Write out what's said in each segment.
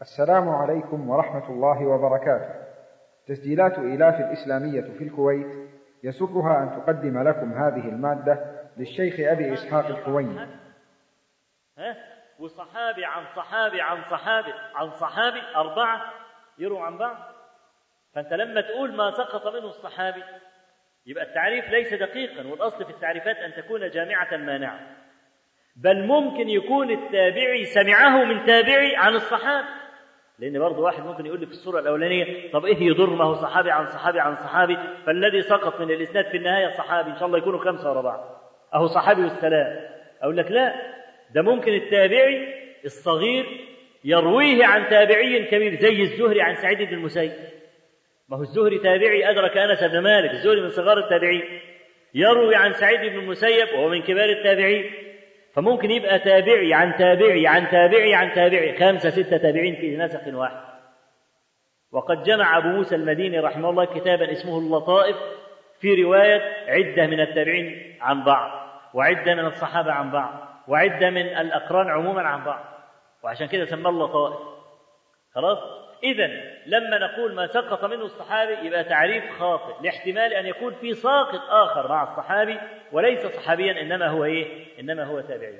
السلام عليكم ورحمة الله وبركاته تسجيلات إيلاف الإسلامية في الكويت يسرها أن تقدم لكم هذه المادة للشيخ أبي إسحاق الحويني ها وصحابي عن صحابي عن صحابي عن صحابي أربعة يرووا عن بعض فأنت لما تقول ما سقط منه الصحابي يبقى التعريف ليس دقيقا والأصل في التعريفات أن تكون جامعة مانعة بل ممكن يكون التابعي سمعه من تابعي عن الصحابي لأن برضه واحد ممكن يقول لي في الصورة الأولانية طب إيه يضر ما هو صحابي عن صحابي عن صحابي فالذي سقط من الإسناد في النهاية صحابي إن شاء الله يكونوا خمسة ورا بعض أهو صحابي والسلام أقول لك لا ده ممكن التابعي الصغير يرويه عن تابعي كبير زي الزهري عن سعيد بن المسيب ما هو الزهري تابعي أدرك أنس بن مالك الزهري من صغار التابعين يروي عن سعيد بن المسيب وهو من كبار التابعين فممكن يبقى تابعي عن تابعي عن تابعي عن تابعي خمسة ستة تابعين في نسق واحد وقد جمع أبو موسى المديني رحمه الله كتابا اسمه اللطائف في رواية عدة من التابعين عن بعض وعدة من الصحابة عن بعض وعدة من الأقران عموما عن بعض وعشان كده سماه اللطائف خلاص إذا لما نقول ما سقط منه الصحابي يبقى تعريف خاطئ لاحتمال أن يكون في ساقط آخر مع الصحابي وليس صحابيا إنما هو إيه؟ إنما هو تابعي.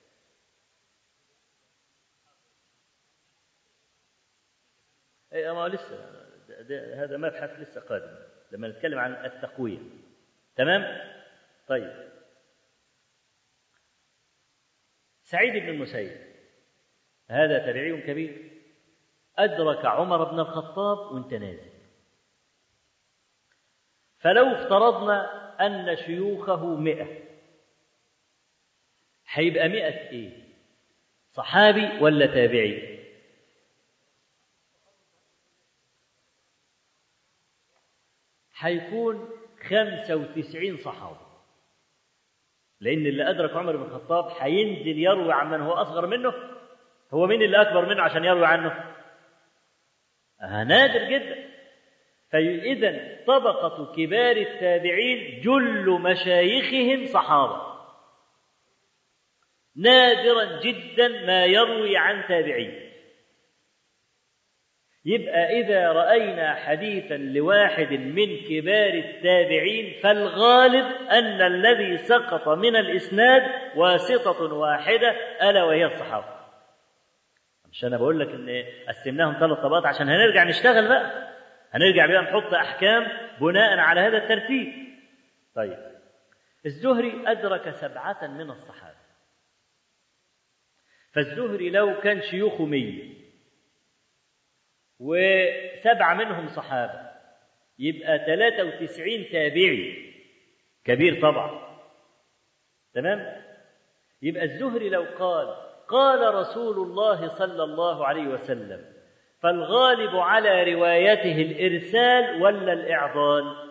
إيه ما لسه ده ده هذا مبحث لسه قادم لما نتكلم عن التقوية تمام؟ طيب سعيد بن المسيب هذا تابعي كبير أدرك عمر بن الخطاب وانت نازل فلو افترضنا أن شيوخه مئة هيبقى مئة إيه صحابي ولا تابعي هيكون خمسة وتسعين صحابي لأن اللي أدرك عمر بن الخطاب هينزل يروي عن من هو أصغر منه هو مين اللي أكبر منه عشان يروي عنه آه نادر جدا فإذا طبقة كبار التابعين جل مشايخهم صحابة نادرا جدا ما يروي عن تابعين يبقى إذا رأينا حديثا لواحد من كبار التابعين فالغالب أن الذي سقط من الإسناد واسطة واحدة ألا وهي الصحابة مش أنا بقول لك إن قسمناهم ثلاث طبقات عشان هنرجع نشتغل بقى هنرجع بقى نحط أحكام بناء على هذا الترتيب طيب الزهري أدرك سبعة من الصحابة فالزهري لو كان شيوخه مية وسبعة منهم صحابة يبقى 93 تابعي كبير طبعا تمام يبقى الزهري لو قال قال رسول الله صلى الله عليه وسلم فالغالب على روايته الإرسال ولا الإعضال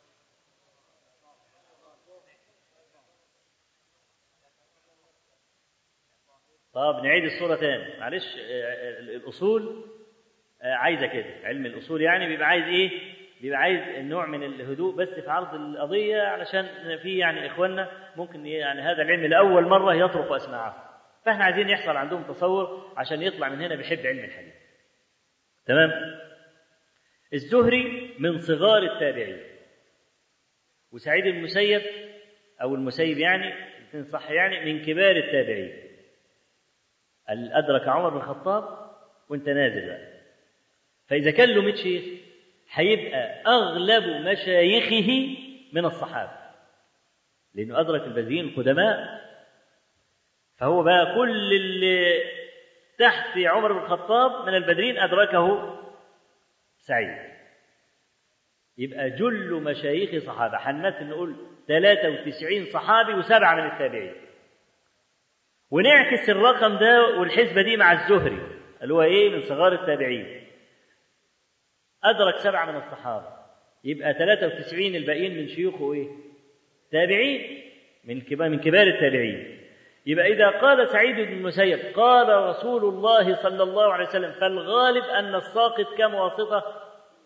طب نعيد الصورة تاني معلش الأصول عايزة كده علم الأصول يعني بيبقى عايز إيه بيبقى عايز نوع من الهدوء بس في عرض القضية علشان في يعني إخواننا ممكن يعني هذا العلم لأول مرة يطرق أسماعهم فاحنا عايزين يحصل عندهم تصور عشان يطلع من هنا بيحب علم الحديث تمام الزهري من صغار التابعين وسعيد المسيب او المسيب يعني الاثنين صح يعني من كبار التابعين أدرك عمر بن الخطاب وانت نازل بقى فإذا كان له 100 شيخ هيبقى أغلب مشايخه من الصحابة لأنه أدرك البدريين القدماء فهو بقى كل اللي تحت عمر بن الخطاب من البدرين أدركه سعيد يبقى جل مشايخ صحابة حنات نقول 93 صحابي وسبعة من التابعين ونعكس الرقم ده والحسبة دي مع الزهري اللي هو إيه من صغار التابعين أدرك سبعة من الصحابة يبقى 93 الباقيين من شيوخه إيه تابعين من كبار من كبار التابعين يبقى إذا قال سعيد بن المسيب قال رسول الله صلى الله عليه وسلم فالغالب أن الساقط كم واسطة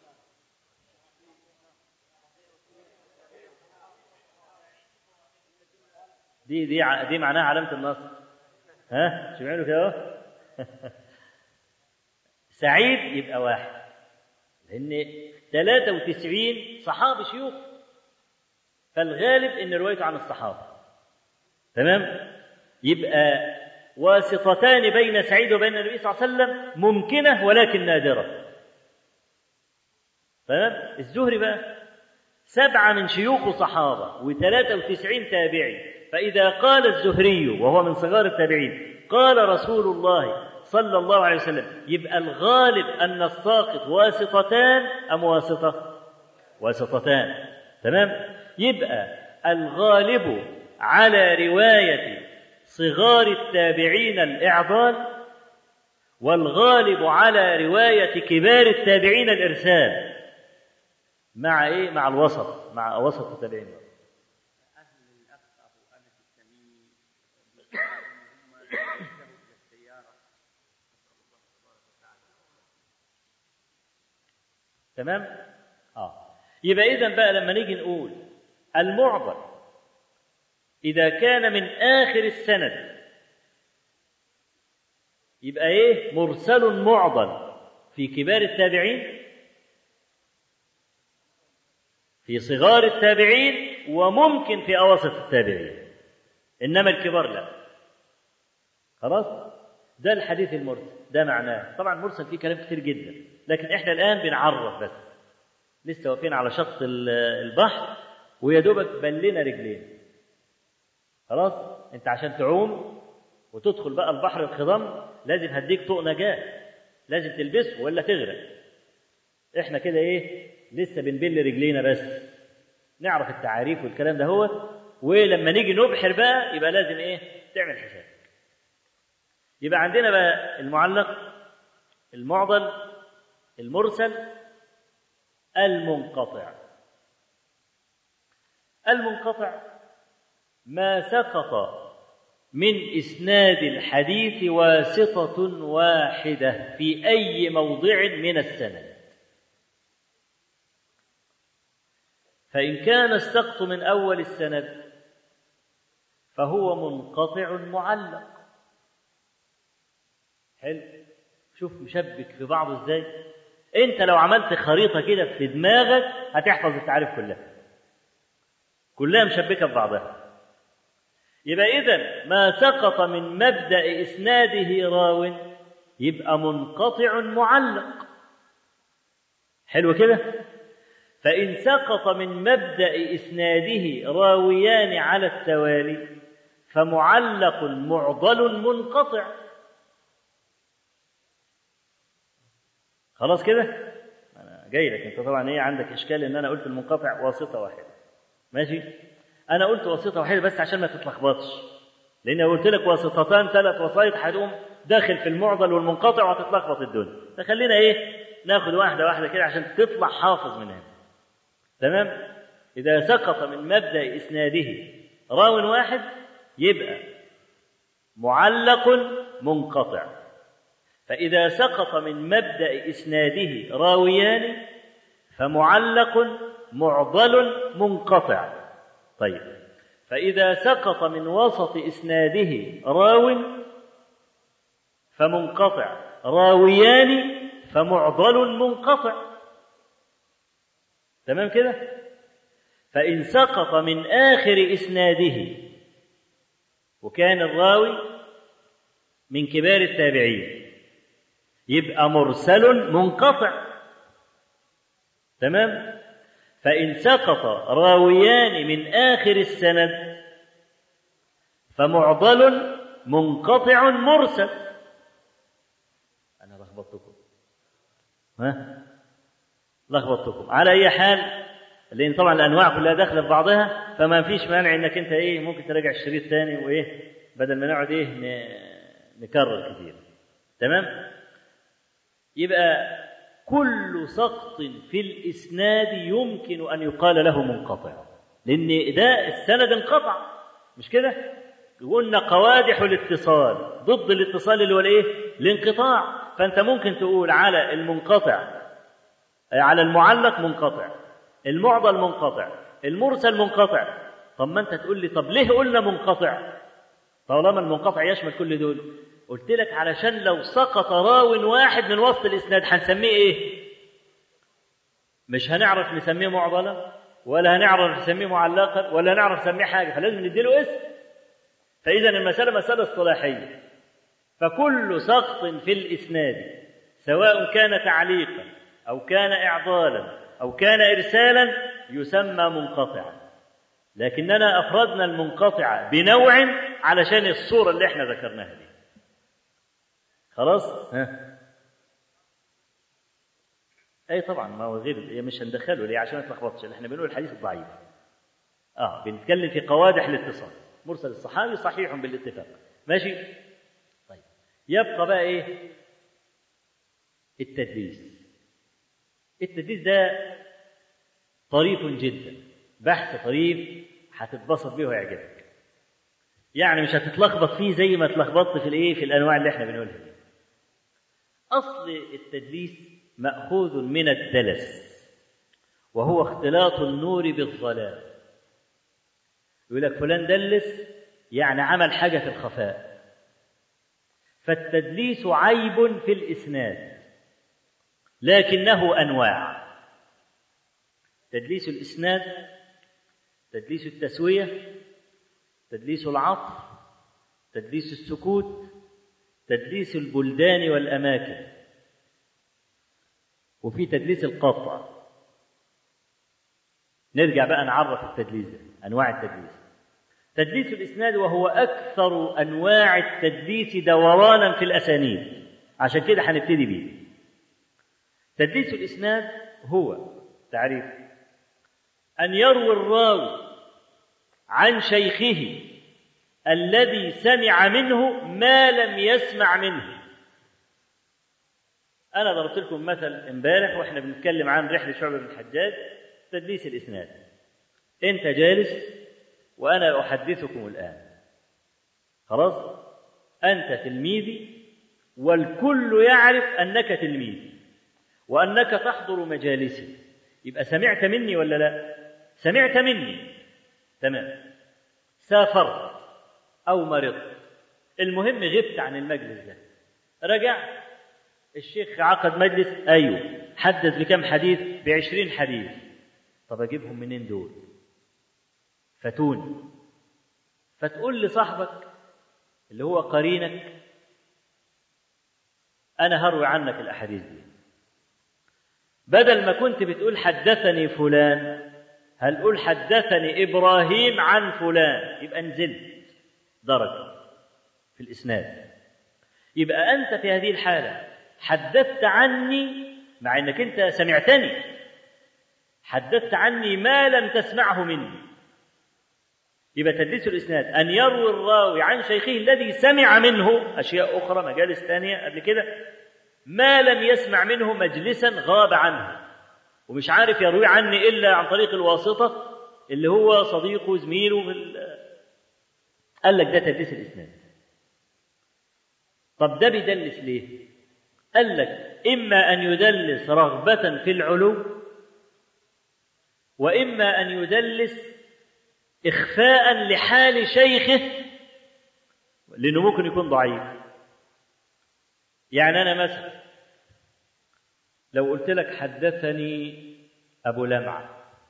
دي دي دي معناها علامة النصر ها شو بيعملوا كده سعيد يبقى واحد لأن 93 صحابي شيوخ فالغالب إن روايته عن الصحابة تمام يبقى واسطتان بين سعيد وبين النبي صلى الله عليه وسلم ممكنة ولكن نادرة تمام الزهري بقى سبعة من شيوخ صحابة وثلاثة وتسعين تابعي فإذا قال الزهري وهو من صغار التابعين قال رسول الله صلى الله عليه وسلم يبقى الغالب أن الساقط واسطتان أم واسطة واسطتان تمام يبقى الغالب على رواية صغار التابعين الإعضال والغالب على رواية كبار التابعين الإرسال مع إيه؟ مع الوسط مع وسط التابعين تمام؟ اه يبقى إذا بقى لما نيجي نقول المعضل إذا كان من آخر السند يبقى إيه؟ مرسل معضل في كبار التابعين في صغار التابعين وممكن في أواسط التابعين إنما الكبار لا خلاص ده الحديث المرسل ده معناه طبعا مرسل فيه كلام كتير جدا لكن احنا الآن بنعرف بس لسه واقفين على شط البحر ويا دوبك بلنا رجلين خلاص انت عشان تعوم وتدخل بقى البحر الخضم لازم هديك طوق نجاة لازم تلبسه ولا تغرق احنا كده ايه لسه بنبل رجلينا بس نعرف التعاريف والكلام ده هو ولما نيجي نبحر بقى يبقى لازم ايه تعمل حساب يبقى عندنا بقى المعلق المعضل المرسل المنقطع المنقطع ما سقط من اسناد الحديث واسطه واحده في اي موضع من السند فان كان السقط من اول السند فهو منقطع معلق حلو شوف مشبك في بعضه ازاي انت لو عملت خريطه كده في دماغك هتحفظ التعريف كلها كلها مشبكه في بعضها يبقى اذا ما سقط من مبدا اسناده راو يبقى منقطع معلق حلو كده فان سقط من مبدا اسناده راويان على التوالي فمعلق معضل منقطع خلاص كده انا جاي لك انت طبعا ايه عندك اشكال ان انا قلت المنقطع واسطه واحده ماشي انا قلت واسطه واحده بس عشان ما تتلخبطش لان قلت لك واسطتان ثلاث وسائط هتقوم داخل في المعضل والمنقطع وهتتلخبط الدنيا فخلينا ايه ناخد واحده واحده كده عشان تطلع حافظ من هنا تمام اذا سقط من مبدا اسناده راو واحد يبقى معلق منقطع فإذا سقط من مبدأ إسناده راويان فمعلق معضل منقطع طيب فإذا سقط من وسط إسناده راو فمنقطع راويان فمعضل منقطع تمام كده فإن سقط من آخر إسناده وكان الراوي من كبار التابعين يبقى مرسل منقطع تمام فإن سقط راويان من آخر السند فمعضل منقطع مرسل أنا لخبطتكم ها لخبطتكم على أي حال لأن طبعا الأنواع كلها داخلة في بعضها فما فيش مانع إنك أنت إيه ممكن تراجع الشريط تاني وإيه بدل ما نقعد إيه نكرر كتير تمام يبقى كل سقط في الإسناد يمكن أن يقال له منقطع لأن ده السند انقطع مش كده؟ قلنا قوادح الاتصال ضد الاتصال اللي هو الايه؟ الانقطاع فأنت ممكن تقول على المنقطع على المعلق منقطع المعضل منقطع المرسل منقطع طب ما انت تقول لي طب ليه قلنا منقطع طالما المنقطع يشمل كل دول قلت لك علشان لو سقط راو واحد من وسط الاسناد هنسميه ايه مش هنعرف نسميه معضله ولا هنعرف نسميه معلقا ولا نعرف نسميه حاجه فلازم نديله اسم فاذا المساله مساله اصطلاحيه فكل سقط في الاسناد سواء كان تعليقا او كان اعضالا او كان ارسالا يسمى منقطعا لكننا افردنا المنقطع بنوع علشان الصوره اللي احنا ذكرناها دي خلاص ها اي طبعا ما هو غير هي مش هندخله ليه عشان ما تلخبطش احنا بنقول الحديث الضعيف اه بنتكلم في قوادح الاتصال مرسل الصحابي صحيح بالاتفاق ماشي طيب يبقى بقى ايه التدليس التدليس ده طريف جدا بحث طريف هتتبسط بيه ويعجبك يعني مش هتتلخبط فيه زي ما اتلخبطت في الايه في الانواع اللي احنا بنقولها دي اصل التدليس ماخوذ من الدلس وهو اختلاط النور بالظلام يقول لك فلان دلس يعني عمل حاجه في الخفاء فالتدليس عيب في الاسناد لكنه انواع تدليس الاسناد تدليس التسويه تدليس العطف تدليس السكوت تدليس البلدان والاماكن وفي تدليس القطع نرجع بقى نعرف التدليس ده انواع التدليس تدليس الاسناد وهو اكثر انواع التدليس دورانا في الاسانيد عشان كده هنبتدي بيه تدليس الاسناد هو تعريف ان يروي الراوي عن شيخه الذي سمع منه ما لم يسمع منه انا ضربت لكم مثل امبارح واحنا بنتكلم عن رحله شعبه بن الحجاج تدليس الاسناد انت جالس وانا احدثكم الان خلاص انت تلميذي والكل يعرف انك تلميذي وانك تحضر مجالسي يبقى سمعت مني ولا لا سمعت مني تمام سافرت او مرضت المهم غبت عن المجلس ده رجعت الشيخ عقد مجلس ايوه حدث بكم حديث بعشرين حديث طب اجيبهم منين دول فتون فتقول لصاحبك اللي هو قرينك انا هروي عنك الاحاديث دي بدل ما كنت بتقول حدثني فلان هل قول حدثني ابراهيم عن فلان يبقى نزلت درجه في الاسناد يبقى انت في هذه الحاله حدثت عني مع انك انت سمعتني حدثت عني ما لم تسمعه مني يبقى تدليس الاسناد ان يروي الراوي عن شيخه الذي سمع منه اشياء اخرى مجالس ثانيه قبل كده ما لم يسمع منه مجلسا غاب عنه ومش عارف يروي عني الا عن طريق الواسطه اللي هو صديقه زميله في قال لك ده تدليس الاسناد طب ده بيدلس ليه قال لك اما ان يدلس رغبه في العلو واما ان يدلس اخفاء لحال شيخه لانه ممكن يكون ضعيف يعني انا مثلا لو قلت لك حدثني ابو لمعه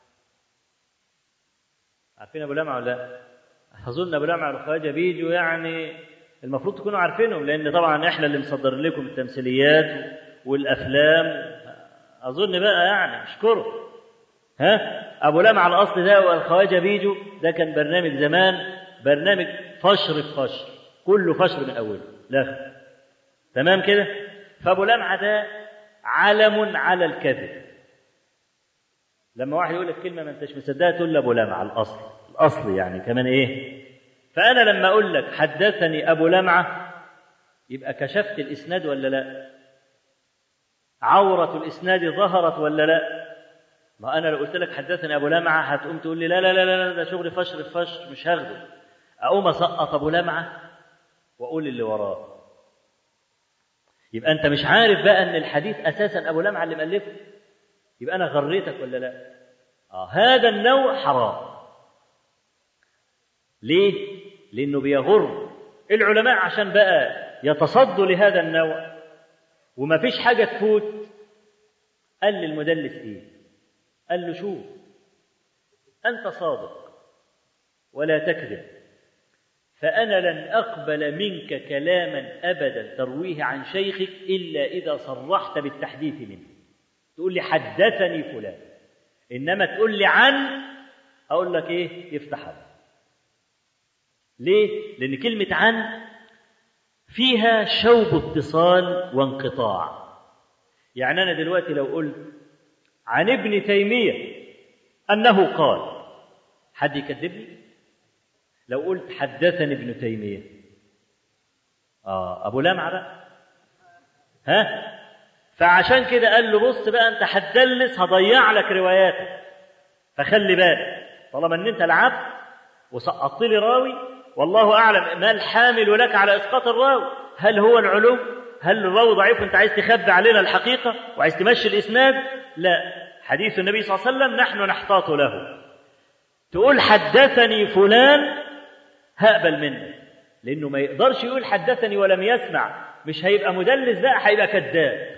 عارفين ابو لمعه ولا لا اظن ابو لمعه والخواجه بيجوا يعني المفروض تكونوا عارفينهم لان طبعا احنا اللي مصدر لكم التمثيليات والافلام اظن بقى يعني اشكره ها ابو لمعه الاصل ده والخواجه بيجوا ده كان برنامج زمان برنامج فشر في فشر كله فشر من اوله لا تمام كده فابو لمعه ده علم على الكذب لما واحد يقول لك كلمه ما انتش مصدقها تقول له ابو لمعه الاصل الاصل يعني كمان ايه فانا لما اقول لك حدثني ابو لمعه يبقى كشفت الاسناد ولا لا عوره الاسناد ظهرت ولا لا ما انا لو قلت لك حدثني ابو لمعه هتقوم تقول لي لا لا لا لا ده شغل فشر في فشر مش هاخده اقوم اسقط ابو لمعه واقول اللي وراه يبقى انت مش عارف بقى ان الحديث اساسا ابو لمعه اللي مالفه يبقى انا غريتك ولا لا آه هذا النوع حرام ليه لانه بيغر العلماء عشان بقى يتصدوا لهذا النوع وما فيش حاجة تفوت قال للمدلس إيه قال له شوف أنت صادق ولا تكذب فأنا لن أقبل منك كلاما أبدا ترويه عن شيخك إلا إذا صرحت بالتحديث منه تقول لي حدثني فلان إنما تقول لي عن أقول لك إيه يفتح الله ليه؟ لأن كلمة عن فيها شوب اتصال وانقطاع يعني أنا دلوقتي لو قلت عن ابن تيمية أنه قال حد يكذبني لو قلت حدثني ابن تيمية آه أبو لمعة بقى ها فعشان كده قال له بص بقى أنت هتدلس هضيع لك رواياتك فخلي بالك طالما أن أنت لعبت وسقطت لي راوي والله أعلم ما الحامل لك على إسقاط الراوي هل هو العلو هل الراوي ضعيف وانت عايز تخبي علينا الحقيقة وعايز تمشي الإسناد لا حديث النبي صلى الله عليه وسلم نحن نحتاط له تقول حدثني فلان هقبل منك لأنه ما يقدرش يقول حدثني ولم يسمع مش هيبقى مدلس بقى هيبقى كذاب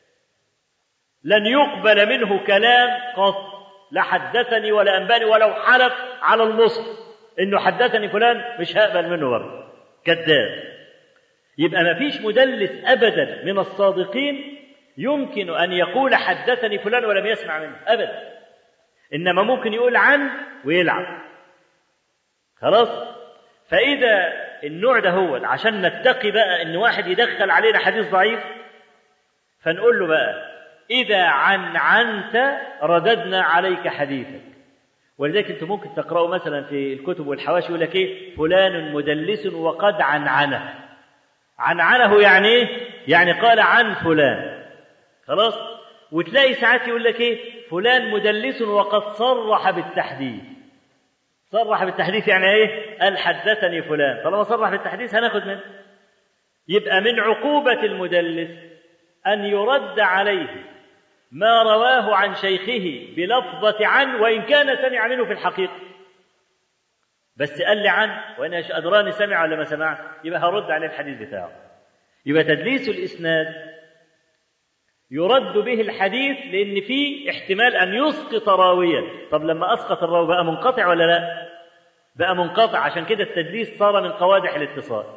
لن يقبل منه كلام قط لا حدثني ولا أنباني ولو حلف على المصحف انه حدثني فلان مش هقبل منه برضه كذاب يبقى ما فيش مدلس ابدا من الصادقين يمكن ان يقول حدثني فلان ولم يسمع منه ابدا انما ممكن يقول عن ويلعب خلاص فاذا النوع ده هو عشان نتقي بقى ان واحد يدخل علينا حديث ضعيف فنقول له بقى اذا عن عنت رددنا عليك حديثك ولذلك انتم ممكن تقراوا مثلا في الكتب والحواشي يقول لك ايه فلان مدلس وقد عنعنه عنعنه يعني ايه يعني قال عن فلان خلاص وتلاقي ساعات يقول لك ايه فلان مدلس وقد صرح بالتحديث صرح بالتحديث يعني ايه قال حدثني فلان طالما صرح بالتحديث هناخد منه يبقى من عقوبة المدلس أن يرد عليه ما رواه عن شيخه بلفظة عن وإن كان سمع منه في الحقيقة بس قال لي عن وأنا أدراني سمع ولا ما سمع يبقى هرد عليه الحديث بتاعه يبقى تدليس الإسناد يرد به الحديث لأن فيه احتمال أن يسقط راويا طب لما أسقط الراوي بقى منقطع ولا لا بقى منقطع عشان كده التدليس صار من قوادح الاتصال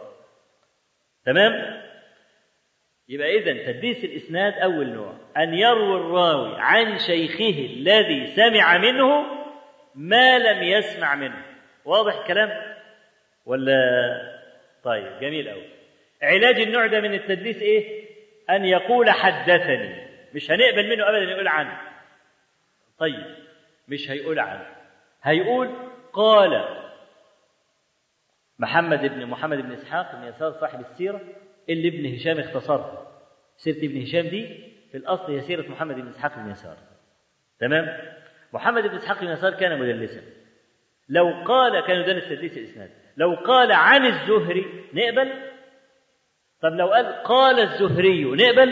تمام يبقى إذا تدليس الإسناد أول نوع أن يروي الراوي عن شيخه الذي سمع منه ما لم يسمع منه واضح الكلام ولا طيب جميل أوي علاج النوع ده من التدليس إيه أن يقول حدثني مش هنقبل منه أبدا يقول عنه طيب مش هيقول عنه هيقول قال محمد بن محمد بن إسحاق بن يسار صاحب السيرة اللي ابن هشام اختصرها سيرة ابن هشام دي في الأصل هي سيرة محمد بن إسحاق بن يسار تمام محمد بن إسحاق بن يسار كان مدلسا لو قال كان يدلس تدليس الإسناد لو قال عن الزهري نقبل طب لو قال قال الزهري نقبل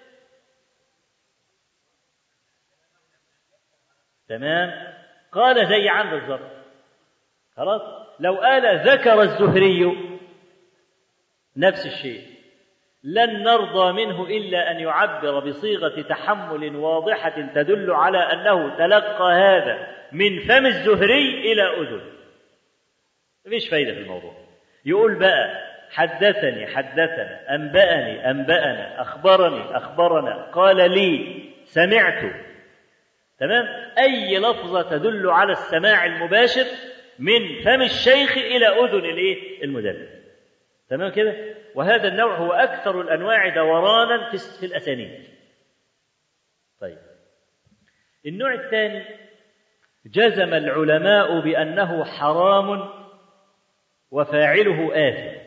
تمام قال زي عن بالظبط خلاص لو قال ذكر الزهري نفس الشيء لن نرضى منه الا ان يعبر بصيغه تحمل واضحه تدل على انه تلقى هذا من فم الزهري الى اذن مفيش فايده في الموضوع يقول بقى حدثني حدثنا انباني انبانا اخبرني اخبرنا قال لي سمعت تمام اي لفظه تدل على السماع المباشر من فم الشيخ الى اذن الايه المدلس تمام كده وهذا النوع هو اكثر الانواع دورانا في الاسانيد طيب النوع الثاني جزم العلماء بانه حرام وفاعله آثم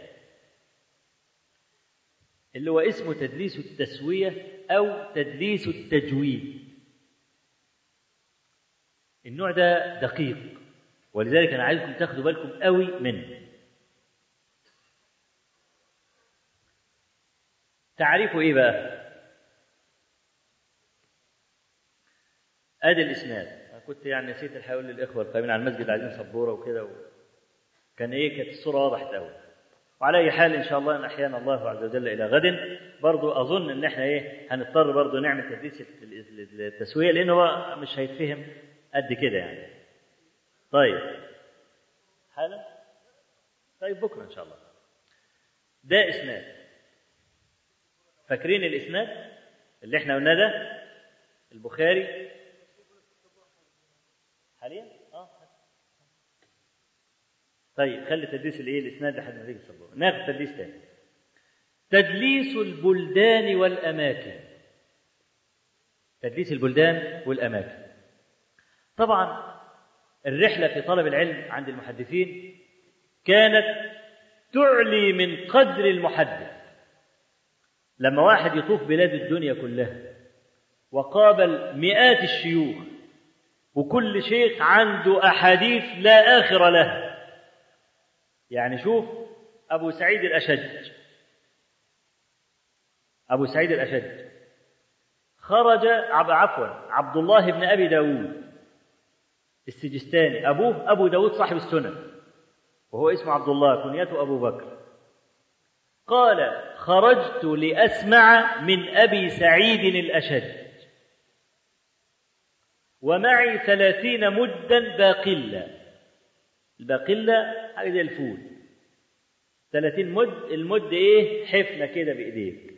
اللي هو اسمه تدليس التسوية أو تدليس التجويد النوع ده دقيق ولذلك أنا عايزكم تاخدوا بالكم قوي منه تعريفه إيه بقى؟ ادي الاسناد انا كنت يعني نسيت الحقيقه اقول للاخوه القائمين على المسجد عايزين سبوره وكده و... كان ايه كانت الصوره وضحت قوي وعلى اي حال ان شاء الله ان احيانا الله عز وجل الى غد برضو اظن ان احنا ايه هنضطر برضو نعمل تدريس التسويه لان هو مش هيتفهم قد كده يعني طيب حالا طيب بكره ان شاء الله ده اسناد فاكرين الاسناد اللي احنا قلناه ده البخاري حاليا اه طيب خلي تدليس الايه الاسناد لحد ما تيجي الصبور ناخد تدليس تاني تدليس البلدان والاماكن تدليس البلدان والاماكن طبعا الرحله في طلب العلم عند المحدثين كانت تعلي من قدر المحدث لما واحد يطوف بلاد الدنيا كلها وقابل مئات الشيوخ وكل شيخ عنده احاديث لا اخر لها يعني شوف ابو سعيد الاشج ابو سعيد الاشج خرج عفوا عبد الله بن ابي داود السجستاني ابوه ابو داود صاحب السنن وهو اسمه عبد الله كنيته ابو بكر قال خرجت لاسمع من ابي سعيد الاشج ومعي ثلاثين مدا باقلة الباقلة حاجة زي الفول ثلاثين مد المد ايه حفنة كده بإيديك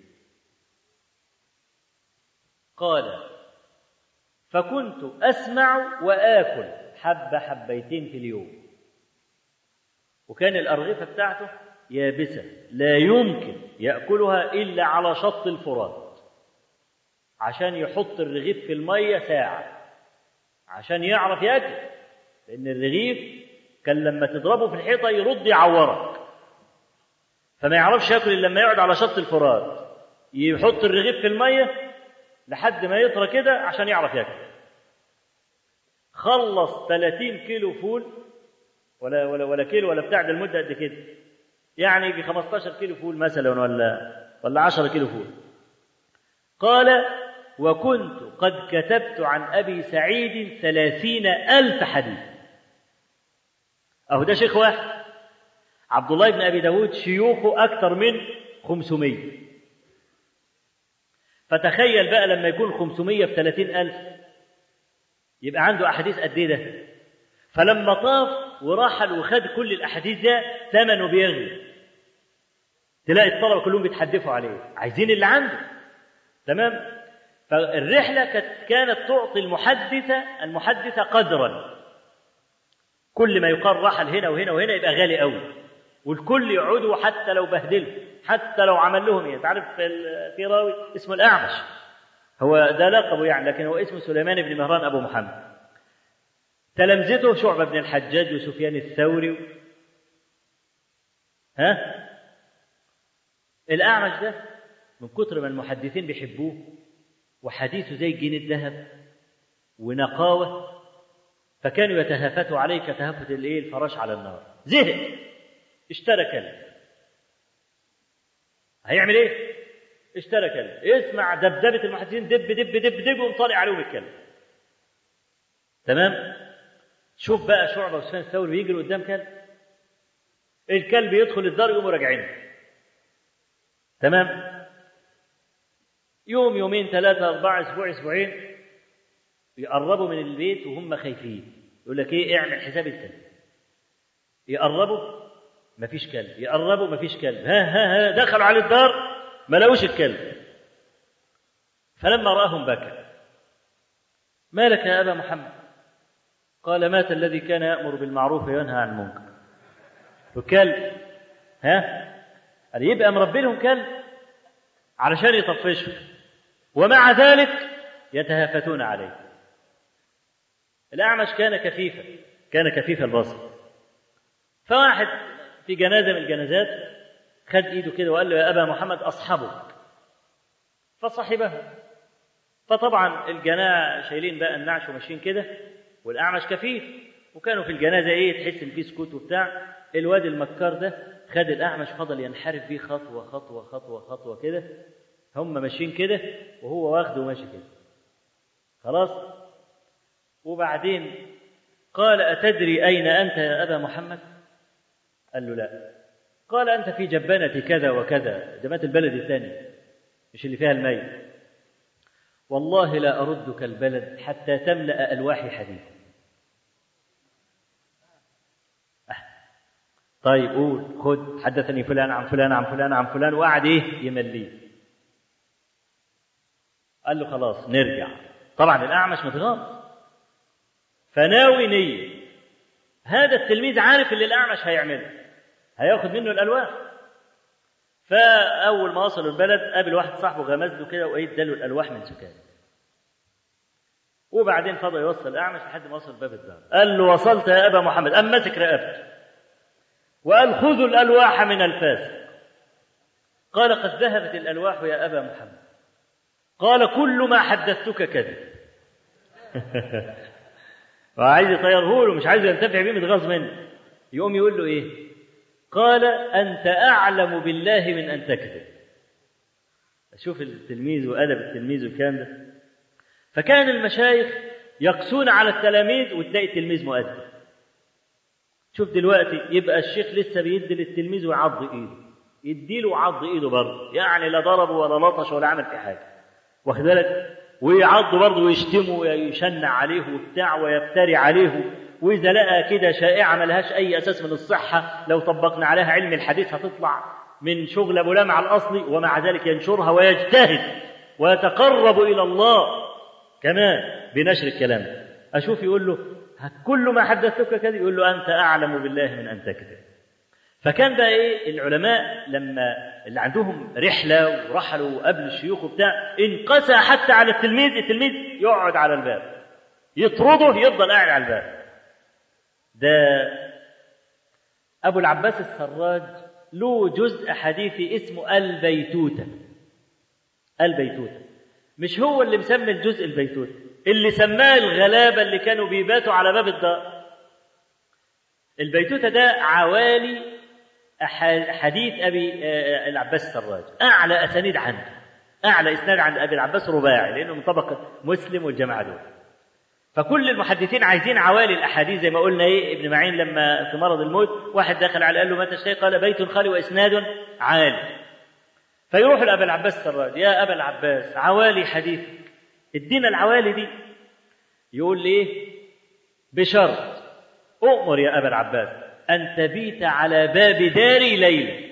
قال فكنت أسمع وآكل حبة حبيتين في اليوم وكان الأرغفة بتاعته يابسة لا يمكن يأكلها إلا على شط الفرات عشان يحط الرغيف في المية ساعة عشان يعرف ياكل لان الرغيف كان لما تضربه في الحيطه يرد يعورك فما يعرفش ياكل الا لما يقعد على شط الفرات يحط الرغيف في الميه لحد ما يطرى كده عشان يعرف ياكل خلص 30 كيلو فول ولا ولا ولا كيلو ولا بتاع ده المده قد كده يعني يجي 15 كيلو فول مثلا ولا ولا 10 كيلو فول قال وكنت قد كتبت عن أبي سعيد ثلاثين ألف حديث أهو ده شيخ واحد عبد الله بن أبي داود شيوخه أكثر من خمسمية فتخيل بقى لما يكون خمسمية في ثلاثين ألف يبقى عنده أحاديث قد إيه ده فلما طاف ورحل وخد كل الأحاديث ده ثمنه بيغلي تلاقي الطلبة كلهم بيتحدفوا عليه عايزين اللي عنده تمام فالرحلة كانت تعطي المحدثة المحدثة قدرا كل ما يقال رحل هنا وهنا وهنا يبقى غالي قوي والكل يقعدوا حتى لو بهدلوا حتى لو عمل لهم ايه تعرف في راوي اسمه الاعمش هو ده لقبه يعني لكن هو اسمه سليمان بن مهران ابو محمد تلامذته شعبة بن الحجاج وسفيان الثوري ها الأعمش ده من كتر ما المحدثين بيحبوه وحديثه زي الجنيه الذهب ونقاوة فكانوا يتهافتوا عليه كتهافت الايه الفراش على النار زهق اشترى كلب هيعمل ايه اشترى كلب يسمع دبدبة المحدثين دب دب دب دب ومطالع عليهم الكلب تمام شوف بقى شعبة وسفيان الثوري يجري قدام كلب الكلب يدخل الدار يقوموا راجعين تمام يوم يومين ثلاثة أربعة أسبوع أسبوعين يقربوا من البيت وهم خايفين يقول لك إيه اعمل حساب الكلب يقربوا مفيش كلب يقربوا مفيش كلب ها ها ها دخلوا على الدار ما لقوش الكلب فلما رآهم بكى ما لك يا أبا محمد قال مات الذي كان يأمر بالمعروف وينهى عن المنكر وكلب ها قال يبقى مربي لهم كلب علشان يطفشهم ومع ذلك يتهافتون عليه الأعمش كان كفيفا كان كفيف البصر فواحد في جنازة من الجنازات خد ايده كده وقال له يا أبا محمد أصحبك فصحبه فطبعا الجناة شايلين بقى النعش وماشيين كده والأعمش كفيف وكانوا في الجنازة إيه تحس إن في سكوت وبتاع الواد المكار ده خد الأعمش فضل ينحرف بيه خطوة خطوة خطوة خطوة كده هم ماشيين كده وهو واخده وماشي كده خلاص وبعدين قال أتدري أين أنت يا أبا محمد قال له لا قال أنت في جبانة كذا وكذا جبانة البلد الثاني مش اللي فيها الميت والله لا أردك البلد حتى تملأ ألواحي حديد طيب قول خد حدثني فلان عن فلان عن فلان عن فلان وقعد ايه يمليه قال له خلاص نرجع طبعا الأعمش متغاظ فناوي نية هذا التلميذ عارف اللي الأعمش هيعمله هياخد منه الألواح فأول ما وصلوا البلد قابل واحد صاحبه غمز له كده وإيه اداله الألواح من سكان وبعدين فضل يوصل الأعمش لحد ما وصل باب الدار قال له وصلت يا أبا محمد أم مسك رقبته وقال خذوا الألواح من الفاسق قال قد ذهبت الألواح يا أبا محمد قال كل ما حدثتك كذب وعايز يطيره له مش عايز ينتفع بيه متغاظ منه يقوم يقول له ايه قال انت اعلم بالله من ان تكذب شوف التلميذ وادب التلميذ والكلام ده فكان المشايخ يقسون على التلاميذ وتلاقي التلميذ مؤدب شوف دلوقتي يبقى الشيخ لسه بيدي للتلميذ ويعض ايده يديله وعض ايده برضه يعني لا ضربه ولا لطش ولا عمل في حاجه واخد بالك ويعض برضه ويشتمه ويشنع عليه وبتاع ويفتري عليه واذا لقى كده شائعه ملهاش اي اساس من الصحه لو طبقنا عليها علم الحديث هتطلع من شغل ابو لمع الاصلي ومع ذلك ينشرها ويجتهد ويتقرب الى الله كمان بنشر الكلام ده اشوف يقول له كل ما حدثتك كذب يقول له انت اعلم بالله من ان تكذب فكان بقى ايه العلماء لما اللي عندهم رحله ورحلوا قبل الشيوخ وبتاع انقسى حتى على التلميذ التلميذ يقعد على الباب يطرده يفضل قاعد على الباب ده ابو العباس السراج له جزء حديثي اسمه البيتوته البيتوته مش هو اللي مسمي الجزء البيتوته اللي سماه الغلابه اللي كانوا بيباتوا على باب الدار البيتوته ده عوالي حديث ابي العباس السراج اعلى اسانيد عنه اعلى اسناد عند ابي العباس رباعي لانه من طبقه مسلم والجماعه دول فكل المحدثين عايزين عوالي الاحاديث زي ما قلنا ايه ابن معين لما في مرض الموت واحد دخل على قال له متى الشيء قال بيت خالي واسناد عالي فيروح لابي العباس السراج يا ابا العباس عوالي حديث ادينا العوالي دي يقول لي ايه بشرط اؤمر يا ابا العباس أن تبيت على باب داري ليلة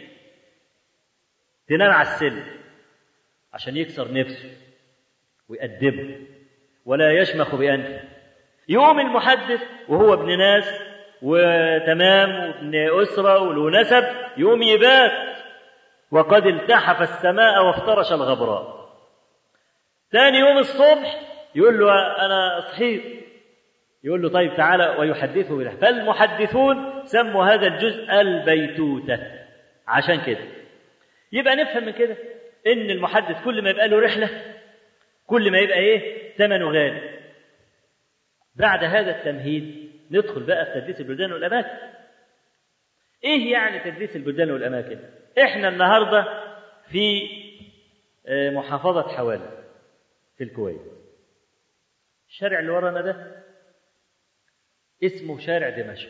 تنام على السلم عشان يكسر نفسه ويأدبه ولا يشمخ بأنفه يقوم المحدث وهو ابن ناس وتمام وابن أسرة وله نسب يقوم يبات وقد التحف السماء وافترش الغبراء ثاني يوم الصبح يقول له أنا صحيت يقول له طيب تعالى ويحدثه بالله فالمحدثون سموا هذا الجزء البيتوتة عشان كده يبقى نفهم من كده ان المحدث كل ما يبقى له رحلة كل ما يبقى ايه ثمنه غالي بعد هذا التمهيد ندخل بقى في تدريس البلدان والاماكن ايه يعني تدريس البلدان والاماكن احنا النهارده في محافظة حوالي في الكويت الشارع اللي ورانا ده اسمه شارع دمشق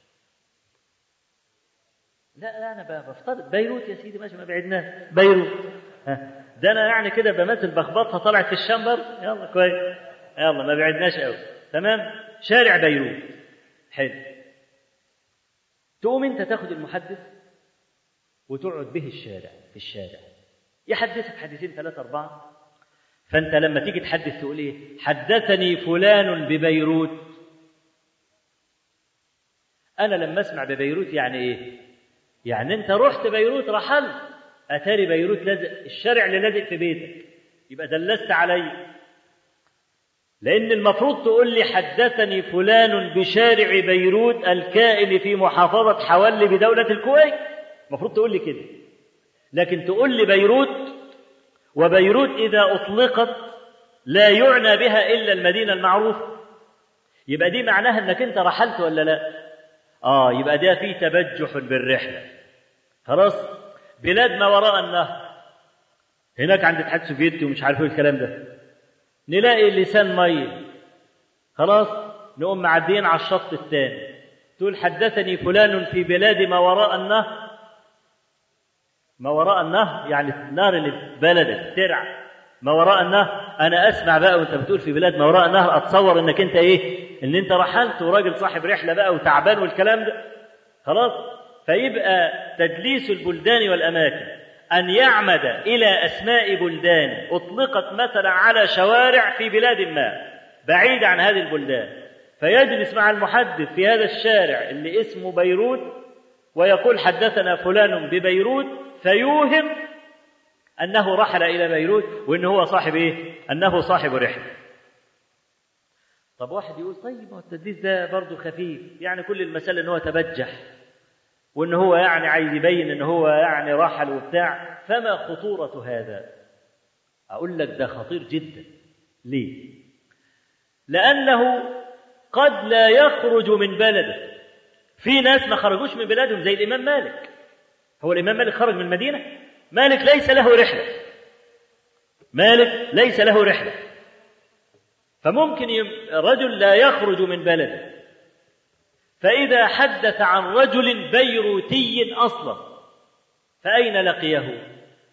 لا لا انا بفترض بيروت يا سيدي ماشي ما بعدناش بيروت ها. ده انا يعني كده بمثل بخبطها طلعت في الشمبر يلا كويس يلا ما بعدناش قوي تمام شارع بيروت حلو تقوم انت تاخد المحدث وتقعد به الشارع في الشارع يحدثك حديثين ثلاثة أربعة فأنت لما تيجي تحدث تقول إيه حدثني فلان ببيروت أنا لما أسمع ببيروت يعني إيه؟ يعني أنت رحت بيروت رحلت أتاري بيروت لازق الشارع اللي لازق في بيتك يبقى دلست علي لأن المفروض تقول لي حدثني فلان بشارع بيروت الكائن في محافظة حولي بدولة الكويت المفروض تقول لي كده لكن تقول لي بيروت وبيروت إذا أطلقت لا يعنى بها إلا المدينة المعروفة يبقى دي معناها أنك أنت رحلت ولا لا؟ آه يبقى ده فيه تبجح بالرحلة خلاص بلاد ما وراء النهر هناك عند الاتحاد السوفيتي ومش عارف ايه الكلام ده نلاقي لسان ميه خلاص نقوم معديين على الشط الثاني تقول حدثني فلان في بلاد ما وراء النهر ما وراء النهر يعني النار اللي في بلدك ترعى ما وراء النهر انا اسمع بقى وانت بتقول في بلاد ما وراء النهر اتصور انك انت ايه ان انت رحلت وراجل صاحب رحله بقى وتعبان والكلام ده خلاص فيبقى تدليس البلدان والاماكن ان يعمد الى اسماء بلدان اطلقت مثلا على شوارع في بلاد ما بعيد عن هذه البلدان فيجلس مع المحدث في هذا الشارع اللي اسمه بيروت ويقول حدثنا فلان ببيروت فيوهم أنه رحل إلى بيروت وأنه هو صاحب إيه؟ أنه صاحب رحلة. طب واحد يقول طيب ما التدليس ده برضه خفيف، يعني كل المسألة أنه هو تبجح وأنه هو يعني عايز يبين أنه هو يعني رحل وبتاع، فما خطورة هذا؟ أقول لك ده خطير جدا. ليه؟ لأنه قد لا يخرج من بلده. في ناس ما خرجوش من بلادهم زي الإمام مالك. هو الإمام مالك خرج من المدينة؟ مالك ليس له رحلة مالك ليس له رحلة فممكن رجل لا يخرج من بلده فإذا حدث عن رجل بيروتي أصلا فأين لقيه؟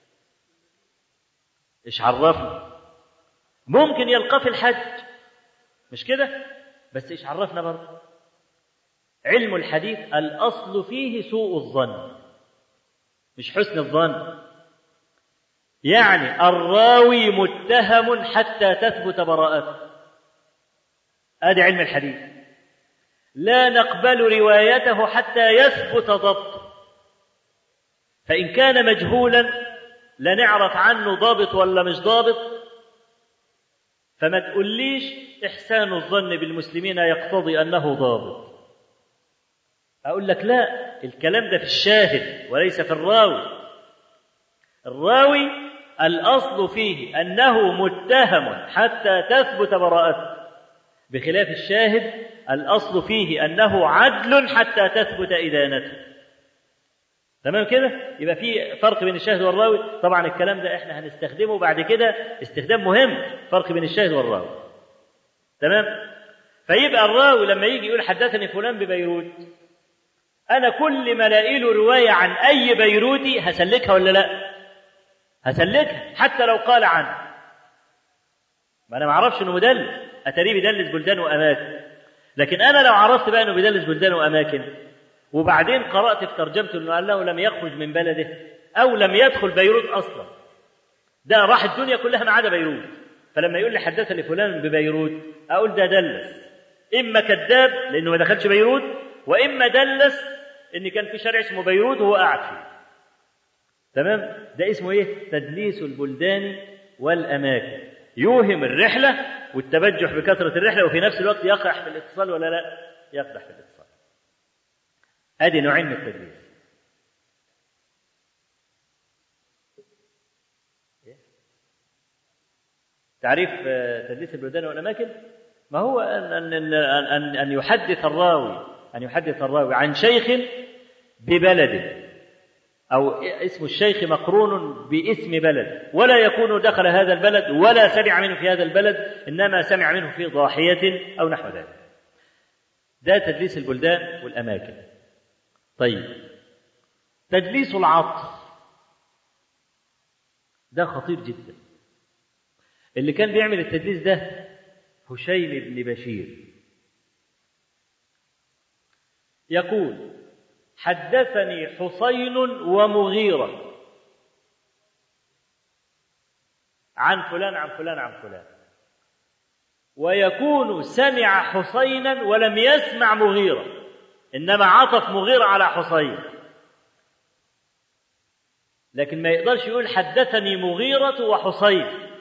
إيش عرفنا؟ ممكن يلقى في الحج مش كده؟ بس إيش عرفنا برضه؟ علم الحديث الأصل فيه سوء الظن مش حسن الظن يعني الراوي متهم حتى تثبت براءته ادي علم الحديث لا نقبل روايته حتى يثبت ضبطه فان كان مجهولا لا نعرف عنه ضابط ولا مش ضابط فما تقوليش احسان الظن بالمسلمين يقتضي انه ضابط اقول لك لا الكلام ده في الشاهد وليس في الراوي الراوي الأصل فيه أنه متهم حتى تثبت براءته بخلاف الشاهد الأصل فيه أنه عدل حتى تثبت إدانته تمام كده يبقى في فرق بين الشاهد والراوي طبعا الكلام ده احنا هنستخدمه بعد كده استخدام مهم فرق بين الشاهد والراوي تمام فيبقى الراوي لما يجي يقول حدثني فلان ببيروت انا كل ما الاقي له روايه عن اي بيروتي هسلكها ولا لا هسلكها حتى لو قال عنه ما انا ما اعرفش انه مدلس اتاريه بيدلس بلدان واماكن لكن انا لو عرفت بقى انه بيدلس بلدان واماكن وبعدين قرات في ترجمته انه انه لم يخرج من بلده او لم يدخل بيروت اصلا ده راح الدنيا كلها ما عدا بيروت فلما يقول لي حدثني فلان ببيروت اقول ده دلس اما كذاب لانه ما دخلش بيروت واما دلس ان كان في شارع اسمه بيروت وهو قاعد فيه تمام ده اسمه ايه تدليس البلدان والاماكن يوهم الرحله والتبجح بكثره الرحله وفي نفس الوقت يقح في الاتصال ولا لا يقدح في الاتصال ادي نوعين من التدليس تعريف تدليس البلدان والاماكن ما هو ان ان ان, أن يحدث الراوي ان يحدث الراوي عن شيخ ببلده أو اسم الشيخ مقرون باسم بلد ولا يكون دخل هذا البلد ولا سمع منه في هذا البلد إنما سمع منه في ضاحية أو نحو ذلك ده تدليس البلدان والأماكن طيب تدليس العطف ده خطير جدا اللي كان بيعمل التدليس ده هشيم بن بشير يقول حدثني حسين ومغيرة عن فلان عن فلان عن فلان ويكون سمع حسينا ولم يسمع مغيرة إنما عطف مغيرة على حسين لكن ما يقدرش يقول حدثني مغيرة وحسين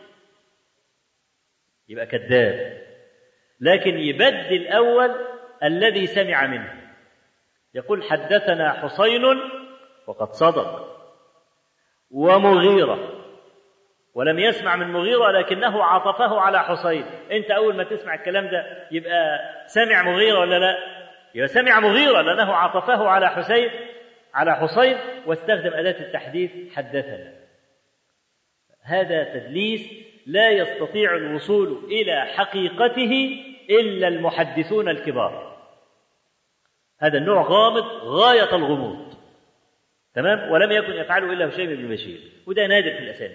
يبقى كذاب لكن يبدل أول الذي سمع منه يقول حدثنا حسين وقد صدق ومغيرة ولم يسمع من مغيرة لكنه عطفه على حسين انت اول ما تسمع الكلام ده يبقى سمع مغيرة ولا لا يبقى سمع مغيرة لانه عطفه على حسين على حسين واستخدم أداة التحديث حدثنا هذا تدليس لا يستطيع الوصول إلى حقيقته إلا المحدثون الكبار هذا النوع غامض غاية الغموض تمام ولم يكن يفعله الا هشيم بن بشير وده نادر في الاسامي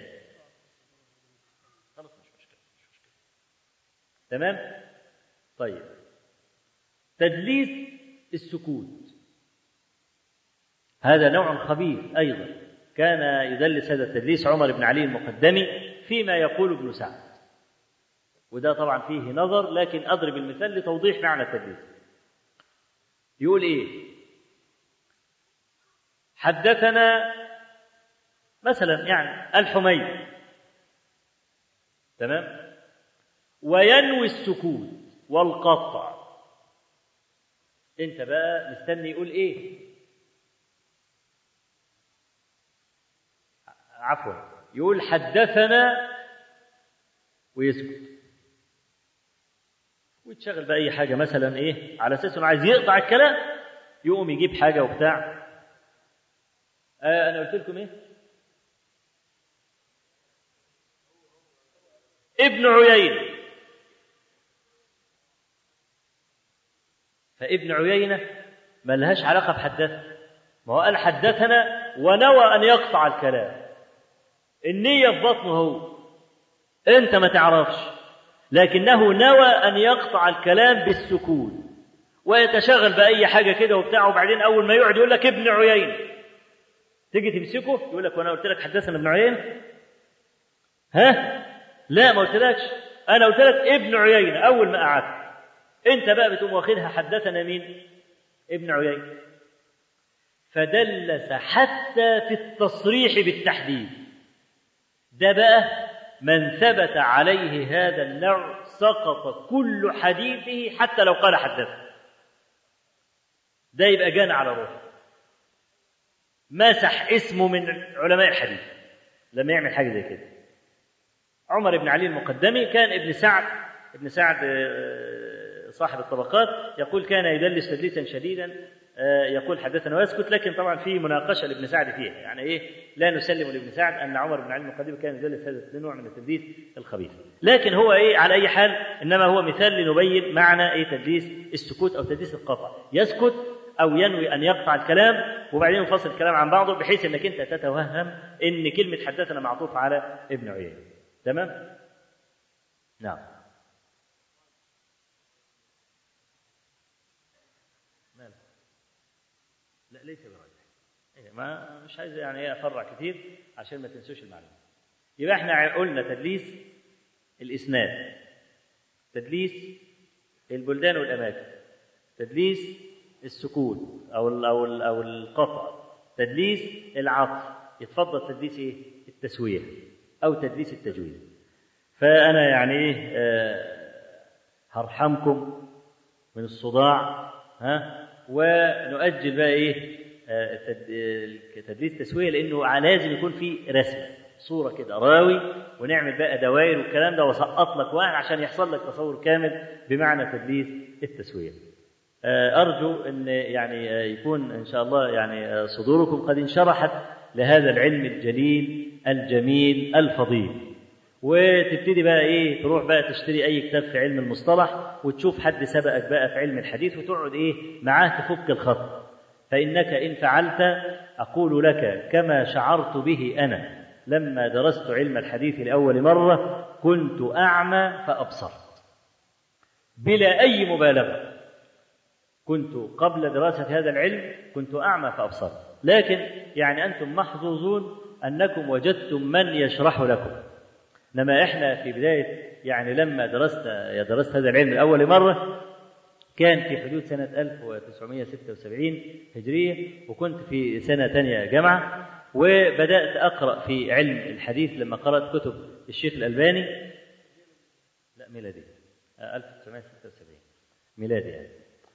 خلاص مش مشكله مش مشكله تمام طيب تدليس السكوت هذا نوع خبيث ايضا كان يدلس هذا التدليس عمر بن علي المقدمي فيما يقول ابن سعد وده طبعا فيه نظر لكن اضرب المثال لتوضيح معنى التدليس يقول ايه حدثنا مثلا يعني الحميد تمام وينوي السكوت والقطع انت بقى مستني يقول ايه عفوا يقول حدثنا ويسكت ويتشغل بأي حاجة مثلا إيه على أساس إنه عايز يقطع الكلام يقوم يجيب حاجة وبتاع آه أنا قلت لكم إيه ابن عيينة فابن عيينة ما لهاش علاقة بحدثنا ما هو قال حدثنا ونوى أن يقطع الكلام النية في بطنه هو أنت ما تعرفش لكنه نوى أن يقطع الكلام بالسكوت ويتشغل بأي حاجة كده وبتاع وبعدين أول ما يقعد يقول لك ابن عيينة تيجي تمسكه يقول لك وأنا قلت لك حدثنا ابن عيينة ها لا ما قلتلكش أنا قلت لك ابن عيينة أول ما قعدت أنت بقى بتقوم واخدها حدثنا مين ابن عيينة فدلس حتى في التصريح بالتحديد ده بقى من ثبت عليه هذا النوع سقط كل حديثه حتى لو قال حدث ده يبقى جان على روحه مسح اسمه من علماء الحديث لما يعمل حاجه زي كده عمر بن علي المقدمي كان ابن سعد ابن سعد صاحب الطبقات يقول كان يدلس تدليسا شديدا يقول حدثنا ويسكت لكن طبعا في مناقشه لابن سعد فيها يعني ايه لا نسلم لابن سعد ان عمر بن علي المقدمي كان يدلس هذا النوع من التدليس الخبيث لكن هو ايه على اي حال انما هو مثال لنبين معنى ايه تدليس السكوت او تدليس القطع يسكت او ينوي ان يقطع الكلام وبعدين يفصل الكلام عن بعضه بحيث انك انت تتوهم ان كلمه حدثنا معطوف على ابن عيينه تمام نعم لا ليس براجح إيه ما مش عايز يعني ايه افرع كتير عشان ما تنسوش المعلومه يبقى احنا قلنا تدليس الاسناد تدليس البلدان والاماكن تدليس السكوت او ال او ال او القطع تدليس العطف يتفضل تدليس ايه التسويه او تدليس التجويد فانا يعني ايه آه هرحمكم من الصداع ها ونؤجل بقى ايه تدليس تسويه لانه لازم يكون في رسم صوره كده راوي ونعمل بقى دوائر والكلام ده واسقط لك واحد عشان يحصل لك تصور كامل بمعنى تدليس التسويه ارجو ان يعني يكون ان شاء الله يعني صدوركم قد انشرحت لهذا العلم الجليل الجميل الفضيل وتبتدي بقى ايه تروح بقى تشتري اي كتاب في علم المصطلح وتشوف حد سبقك بقى في علم الحديث وتقعد ايه معاه تفك الخط فانك ان فعلت اقول لك كما شعرت به انا لما درست علم الحديث لاول مره كنت اعمى فابصرت بلا اي مبالغه كنت قبل دراسه هذا العلم كنت اعمى فابصرت لكن يعني انتم محظوظون انكم وجدتم من يشرح لكم انما احنا في بدايه يعني لما درست درست هذا العلم لاول مره كان في حدود سنه 1976 هجريه وكنت في سنه ثانيه جامعه وبدات اقرا في علم الحديث لما قرات كتب الشيخ الالباني لا ميلادي 1976 ميلادي يعني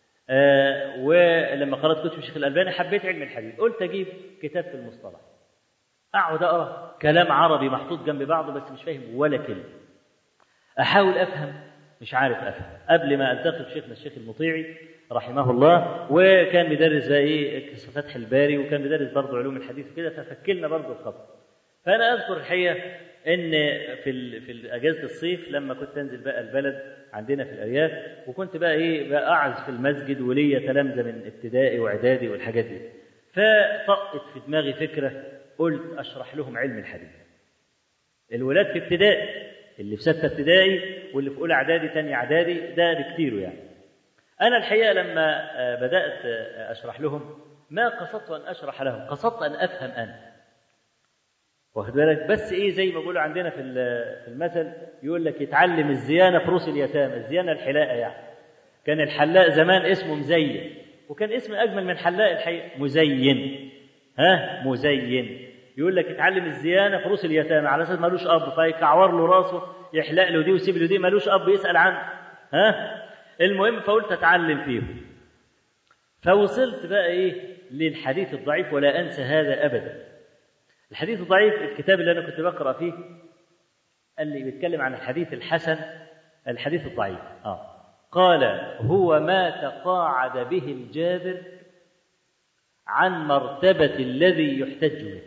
آه ولما قرات كتب الشيخ الالباني حبيت علم الحديث قلت اجيب كتاب في المصطلح اقعد اقرا كلام عربي محطوط جنب بعضه بس مش فاهم ولا كلمه احاول افهم مش عارف افهم قبل ما التقي بشيخنا الشيخ المطيعي رحمه الله وكان بيدرس بقى ايه فتح الباري وكان بيدرس برضه علوم الحديث وكده ففكلنا برضه الخط فانا اذكر الحقيقه ان في ال في اجازه الصيف لما كنت انزل بقى البلد عندنا في الارياف وكنت بقى ايه بقى اعز في المسجد وليا تلامذه من ابتدائي واعدادي والحاجات دي ف فطقت في دماغي فكرة قلت أشرح لهم علم الحديث الولاد في ابتدائي اللي في ستة ابتدائي واللي في أولى إعدادي تاني إعدادي ده بكتيره يعني أنا الحقيقة لما آه، بدأت آه، أشرح لهم ما قصدت أن أشرح لهم قصدت أن أفهم أنا واخد بالك بس ايه زي ما بيقولوا عندنا في ال- في المثل يقول لك يتعلم الزيانه في روس اليتامى الزيانه الحلاقه يعني كان الحلاق زمان اسمه مزين وكان اسم اجمل من حلاق الحقيقه مزين ها مزين يقول لك اتعلم الزيانه في روس اليتامى على اساس ملوش اب فيكعور له راسه يحلق له دي ويسيب له دي ملوش اب يسال عنه ها المهم فقلت اتعلم فيهم فوصلت بقى ايه للحديث الضعيف ولا انسى هذا ابدا الحديث الضعيف الكتاب اللي انا كنت بقرا فيه قال لي بيتكلم عن الحديث الحسن الحديث الضعيف اه قال هو ما تقاعد به الجابر عن مرتبة الذي يحتج به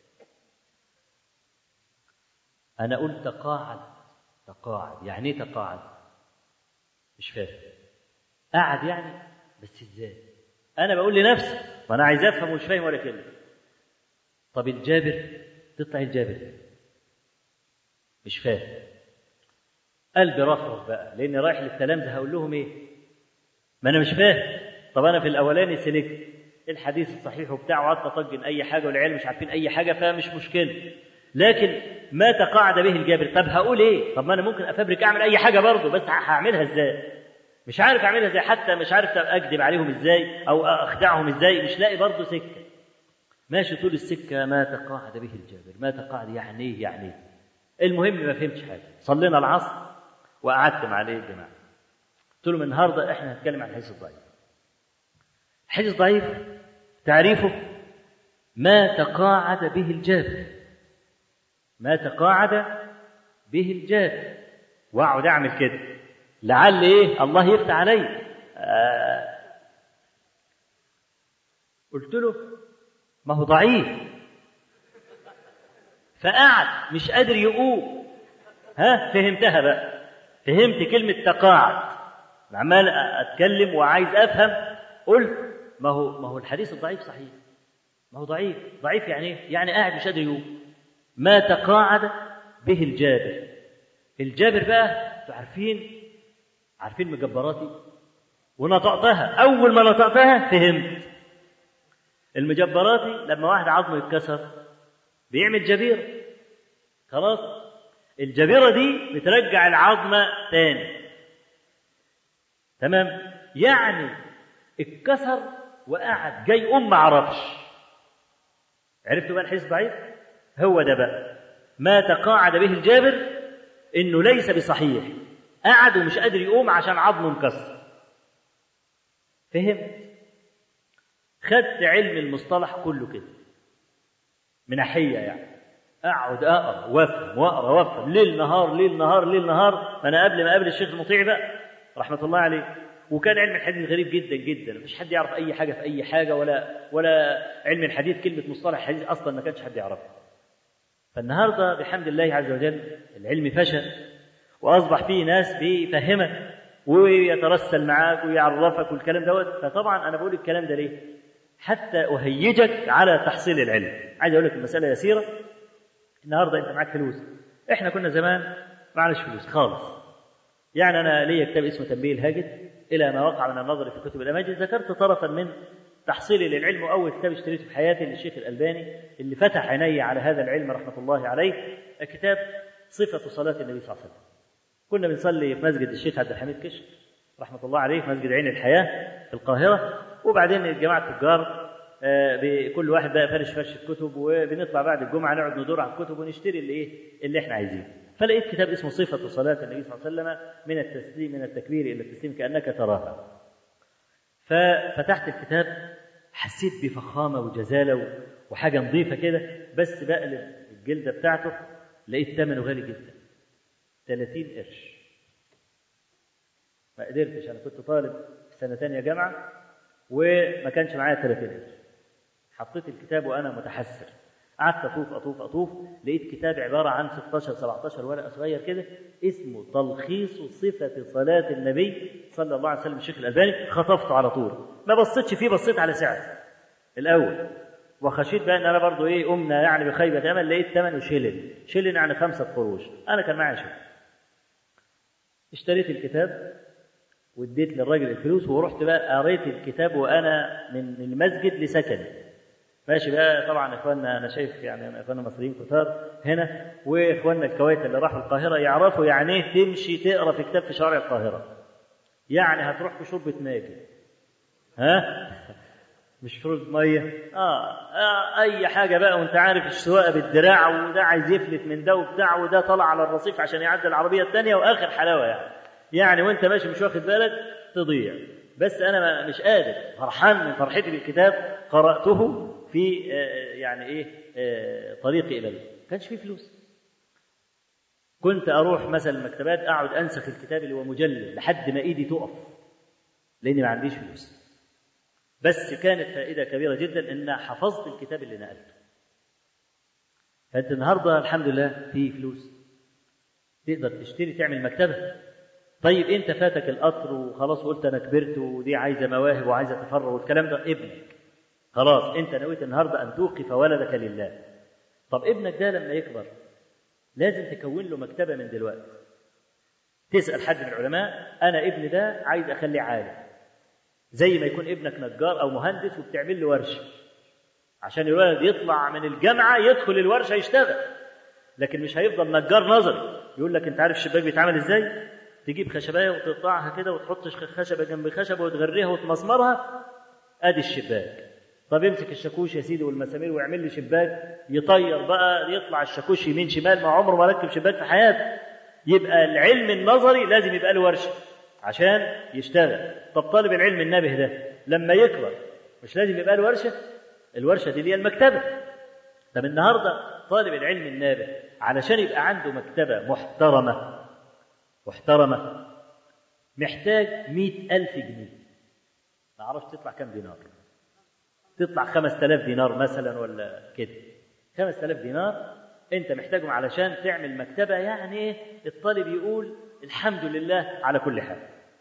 أنا قلت تقاعد تقاعد يعني إيه تقاعد مش فاهم قعد يعني بس ازاي أنا بقول لنفسي وأنا عايز أفهم ومش فاهم ولا كلمة طب الجابر تطلع الجابر مش فاهم قلبي رفرف بقى لاني رايح للتلامذه هقول لهم ايه ما انا مش فاهم طب انا في الاولاني سلكت الحديث الصحيح وبتاع وقعدت اطجن اي حاجه والعيال مش عارفين اي حاجه فمش مشكله لكن ما تقاعد به الجابر طب هقول ايه طب ما انا ممكن افبرك اعمل اي حاجه برضه بس هعملها ازاي مش عارف اعملها ازاي حتى مش عارف اكذب عليهم ازاي او اخدعهم ازاي مش لاقي برضه سكه ماشي طول السكة ما تقاعد به الجابر ما تقاعد يعني ايه يعني ايه المهم ما فهمتش حاجة صلينا العصر وقعدت مع الايه الجماعة قلت لهم النهاردة احنا هنتكلم عن الحديث الضعيف الحديث الضعيف تعريفه ما تقاعد به الجابر ما تقاعد به الجابر واقعد اعمل كده لعل ايه الله يفتح علي آه قلت له ما هو ضعيف فقعد مش قادر يقوم ها فهمتها بقى فهمت كلمة تقاعد عمال أتكلم وعايز أفهم قلت ما هو ما هو الحديث الضعيف صحيح ما هو ضعيف ضعيف يعني ايه؟ يعني قاعد مش قادر يقوم ما تقاعد به الجابر الجابر بقى انتوا عارفين عارفين مجبراتي ونطقتها أول ما نطقتها فهمت المجبراتي لما واحد عظمه يتكسر بيعمل جبيرة خلاص الجبيرة دي بترجع العظمة تاني تمام يعني اتكسر وقعد جاي يقوم ما عرفش عرفتوا بقى الحديث ضعيف هو ده بقى ما تقاعد به الجابر انه ليس بصحيح قعد ومش قادر يقوم عشان عظمه مكسر فهمت خدت علم المصطلح كله كده من ناحية يعني اقعد اقرا وافهم واقرا وافهم ليل نهار ليل نهار ليل نهار انا قبل ما اقابل الشيخ المطيع بقى رحمه الله عليه وكان علم الحديث غريب جدا جدا مفيش حد يعرف اي حاجه في اي حاجه ولا ولا علم الحديث كلمه مصطلح الحديث اصلا ما كانش حد يعرفها فالنهارده بحمد الله عز وجل العلم فشل واصبح فيه ناس بيفهمك ويترسل معاك ويعرفك والكلام دوت فطبعا انا بقول الكلام ده ليه؟ حتى اهيجك على تحصيل العلم عايز اقول لك المساله يسيره النهارده انت معاك فلوس احنا كنا زمان معناش فلوس خالص يعني انا ليا كتاب اسمه تنبيه الهاجد الى ما وقع من النظر في كتب الاماجد ذكرت طرفا من تحصيلي للعلم واول كتاب اشتريته في حياتي للشيخ الالباني اللي فتح عيني على هذا العلم رحمه الله عليه كتاب صفه صلاه النبي صلى الله عليه وسلم كنا بنصلي في مسجد الشيخ عبد الحميد كشك رحمه الله عليه في مسجد عين الحياه في القاهره وبعدين الجماعه التجار كل واحد بقى فرش فرش الكتب وبنطلع بعد الجمعه نقعد ندور على الكتب ونشتري اللي ايه اللي احنا عايزينه فلقيت كتاب اسمه صفه صلاه النبي صلى الله عليه وسلم من التسليم من التكبير الى التسليم كانك تراها ففتحت الكتاب حسيت بفخامه وجزاله وحاجه نظيفه كده بس بقلب الجلده بتاعته لقيت ثمنه غالي جدا 30 قرش ما قدرتش انا كنت طالب في سنه ثانيه جامعه وما كانش معايا 30 قرش حطيت الكتاب وانا متحسر قعدت اطوف اطوف اطوف لقيت كتاب عباره عن 16 17 ورقه صغير كده اسمه تلخيص صفه صلاه النبي صلى الله عليه وسلم الشيخ الالباني خطفته على طول ما بصيتش فيه بصيت على سعره الاول وخشيت بقى ان انا برضو ايه امنا يعني بخيبه امل لقيت ثمنه شلن شلن يعني خمسه قروش انا كان معايا شلن اشتريت الكتاب واديت للراجل الفلوس ورحت بقى قريت الكتاب وانا من المسجد لسكني ماشي بقى طبعا اخواننا انا شايف يعني اخواننا المصريين كتار هنا واخواننا الكويت اللي راحوا القاهره يعرفوا يعني ايه تمشي تقرا في كتاب في شوارع القاهره يعني هتروح في شربة ماجد ها مش شرب ميه آه. اه اي حاجه بقى وانت عارف السواقه بالدراع وده عايز يفلت من ده وبتاع وده طلع على الرصيف عشان يعدي العربيه الثانيه واخر حلاوه يعني يعني وانت ماشي مش واخد بالك تضيع بس انا ما مش قادر فرحان من فرحتي بالكتاب قراته في آه يعني ايه آه طريقي الى البيت كانش فيه فلوس كنت اروح مثلا المكتبات اقعد انسخ الكتاب اللي هو مجلد لحد ما ايدي تقف لاني ما عنديش فلوس بس كانت فائده كبيره جدا ان حفظت الكتاب اللي نقلته فانت النهارده الحمد لله في فلوس تقدر تشتري تعمل مكتبه طيب انت فاتك القطر وخلاص قلت انا كبرت ودي عايزه مواهب وعايزه تفرغ والكلام ده ابنك خلاص انت نويت النهارده ان توقف ولدك لله طب ابنك ده لما يكبر لازم تكون له مكتبه من دلوقتي تسال حد من العلماء انا ابني ده عايز اخليه عالم زي ما يكون ابنك نجار او مهندس وبتعمل له ورشه عشان الولد يطلع من الجامعه يدخل الورشه يشتغل لكن مش هيفضل نجار نظري يقول لك انت عارف الشباك بيتعمل ازاي تجيب خشبايه وتقطعها كده وتحط خشبه جنب خشبه وتغريها وتمسمرها ادي الشباك طب امسك الشاكوش يا سيدي والمسامير واعمل لي شباك يطير بقى يطلع الشاكوش يمين شمال ما عمره ما ركب شباك في حياته يبقى العلم النظري لازم يبقى له ورشه عشان يشتغل طب طالب العلم النابه ده لما يكبر مش لازم يبقى له ورشه الورشه دي اللي هي المكتبه طب النهارده طالب العلم النابه علشان يبقى عنده مكتبه محترمه محترمه محتاج مئة ألف جنيه ما أعرفش تطلع كام دينار تطلع خمس تلاف دينار مثلا ولا كده خمس تلاف دينار انت محتاجهم علشان تعمل مكتبة يعني ايه الطالب يقول الحمد لله على كل حال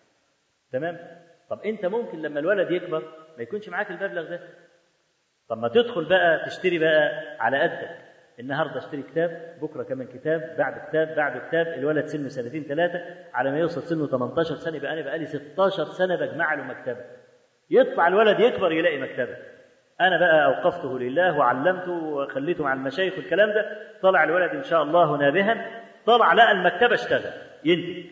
تمام طب انت ممكن لما الولد يكبر ما يكونش معاك المبلغ ده طب ما تدخل بقى تشتري بقى على قدك النهارده اشتري كتاب بكره كمان كتاب بعد كتاب بعد كتاب الولد سنه سنتين ثلاثه على ما يوصل سنه 18 سنه يبقى انا بقى لي 16 سنه بجمع له مكتبه يطلع الولد يكبر يلاقي مكتبه انا بقى اوقفته لله وعلمته وخليته مع المشايخ والكلام ده طلع الولد ان شاء الله نابها طلع لقى المكتبه اشتغل ينتج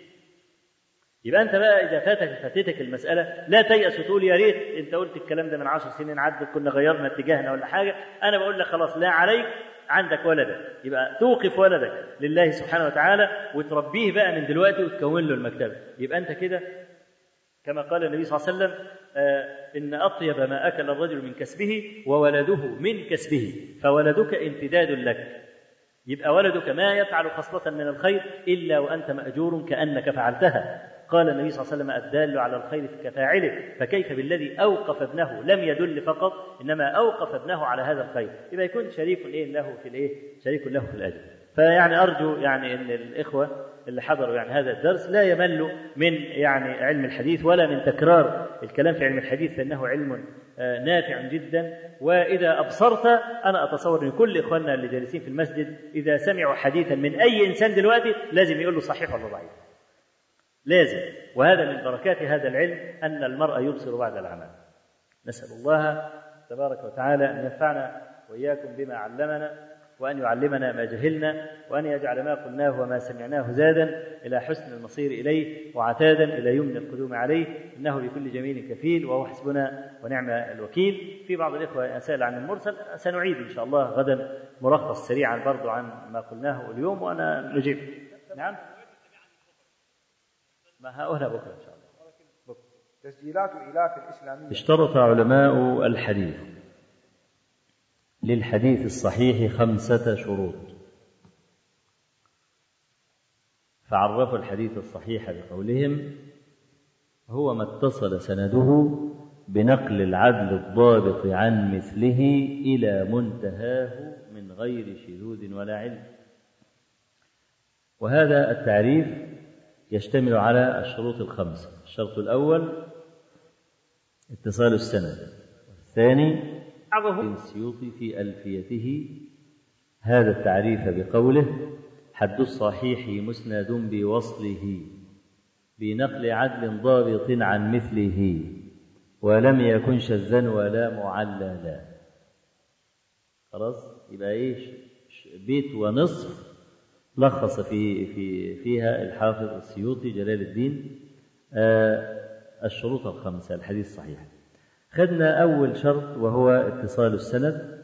يبقى انت بقى اذا فاتك فاتتك المساله لا تيأس وتقول يا ريت انت قلت الكلام ده من عشر سنين عدت كنا غيرنا اتجاهنا ولا حاجه انا بقول لك خلاص لا عليك عندك ولدك يبقى توقف ولدك لله سبحانه وتعالى وتربيه بقى من دلوقتي وتكون له المكتبه يبقى انت كده كما قال النبي صلى الله عليه وسلم آه إن أطيب ما أكل الرجل من كسبه وولده من كسبه فولدك امتداد لك يبقى ولدك ما يفعل خصلة من الخير إلا وأنت مأجور كأنك فعلتها قال النبي صلى الله عليه وسلم الدال على الخير كفاعله فكيف بالذي أوقف ابنه لم يدل فقط إنما أوقف ابنه على هذا الخير يبقى يكون شريك إيه له في الإيه شريك له في الأجر فيعني أرجو يعني أن الإخوة اللي حضروا يعني هذا الدرس لا يملوا من يعني علم الحديث ولا من تكرار الكلام في علم الحديث فإنه علم نافع جدا وإذا أبصرت أنا أتصور أن كل إخواننا اللي جالسين في المسجد إذا سمعوا حديثا من أي إنسان دلوقتي لازم يقول له صحيح ولا ضعيف لازم وهذا من بركات هذا العلم أن المرء يبصر بعد العمل نسأل الله تبارك وتعالى أن ينفعنا وإياكم بما علمنا وأن يعلمنا ما جهلنا وأن يجعل ما قلناه وما سمعناه زادا إلى حسن المصير إليه وعتادا إلى يمن القدوم عليه إنه بكل جميل كفيل وهو حسبنا ونعم الوكيل في بعض الإخوة سأل عن المرسل سنعيد إن شاء الله غدا ملخص سريعا برضو عن ما قلناه اليوم وأنا نجيب نعم ما هقولها بكرة إن شاء الله بكرة. تسجيلات إلاف الإسلامية اشترط علماء الحديث للحديث الصحيح خمسة شروط فعرفوا الحديث الصحيح بقولهم هو ما اتصل سنده بنقل العدل الضابط عن مثله إلى منتهاه من غير شذوذ ولا علم وهذا التعريف يشتمل على الشروط الخمسة الشرط الأول اتصال السند الثاني بعضهم السيوطي في ألفيته هذا التعريف بقوله حد الصحيح مسند بوصله بنقل عدل ضابط عن مثله ولم يكن شذا ولا معللا خلاص يبقى ايه بيت ونصف لخص في في فيها الحافظ السيوطي جلال الدين آه الشروط الخمسة الحديث الصحيح خدنا أول شرط وهو اتصال السند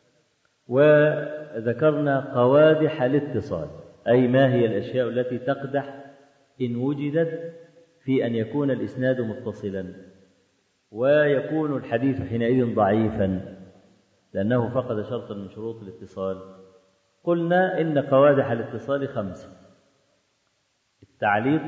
وذكرنا قوادح الاتصال أي ما هي الأشياء التي تقدح إن وجدت في أن يكون الإسناد متصلا ويكون الحديث حينئذ ضعيفا لأنه فقد شرطا من شروط الاتصال قلنا إن قوادح الاتصال خمسة التعليق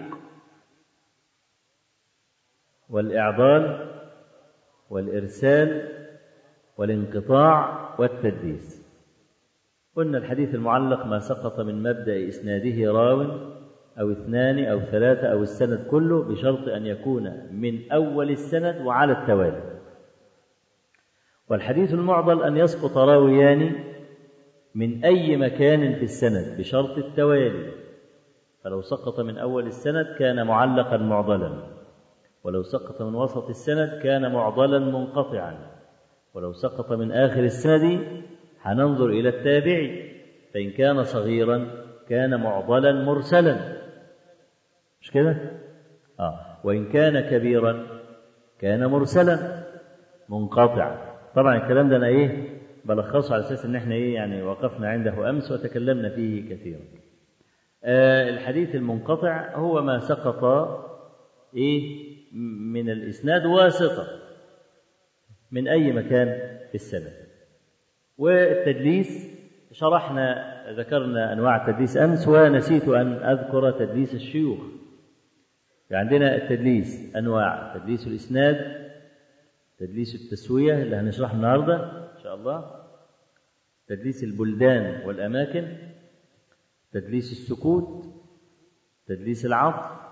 والإعضال والإرسال والانقطاع والتدليس قلنا الحديث المعلق ما سقط من مبدأ إسناده راو أو اثنان أو ثلاثة أو السند كله بشرط أن يكون من أول السند وعلى التوالي والحديث المعضل أن يسقط راويان من أي مكان في السند بشرط التوالي فلو سقط من أول السند كان معلقا معضلا ولو سقط من وسط السند كان معضلا منقطعا ولو سقط من آخر السند هننظر إلى التابع فإن كان صغيرا كان معضلا مرسلا مش كده؟ آه وإن كان كبيرا كان مرسلا منقطعا طبعا الكلام ده أنا إيه بلخصه على أساس إن إحنا إيه يعني وقفنا عنده أمس وتكلمنا فيه كثيرا آه الحديث المنقطع هو ما سقط إيه من الإسناد واسطة من أي مكان في السند والتدليس شرحنا ذكرنا أنواع التدليس أمس ونسيت أن أذكر تدليس الشيوخ عندنا التدليس أنواع تدليس الإسناد تدليس التسوية اللي هنشرحه النهاردة إن شاء الله تدليس البلدان والأماكن تدليس السكوت تدليس العطف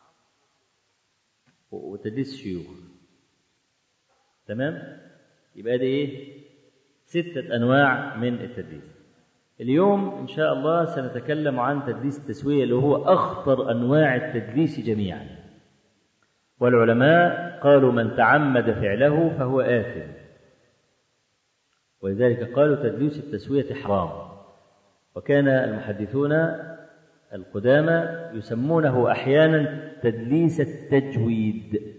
وتدليس الشيوخ تمام يبقى دي ايه ستة أنواع من التدليس اليوم إن شاء الله سنتكلم عن تدليس التسوية اللي هو أخطر أنواع التدليس جميعا والعلماء قالوا من تعمد فعله فهو آثم ولذلك قالوا تدليس التسوية حرام وكان المحدثون القدامى يسمونه أحيانا تدليس التجويد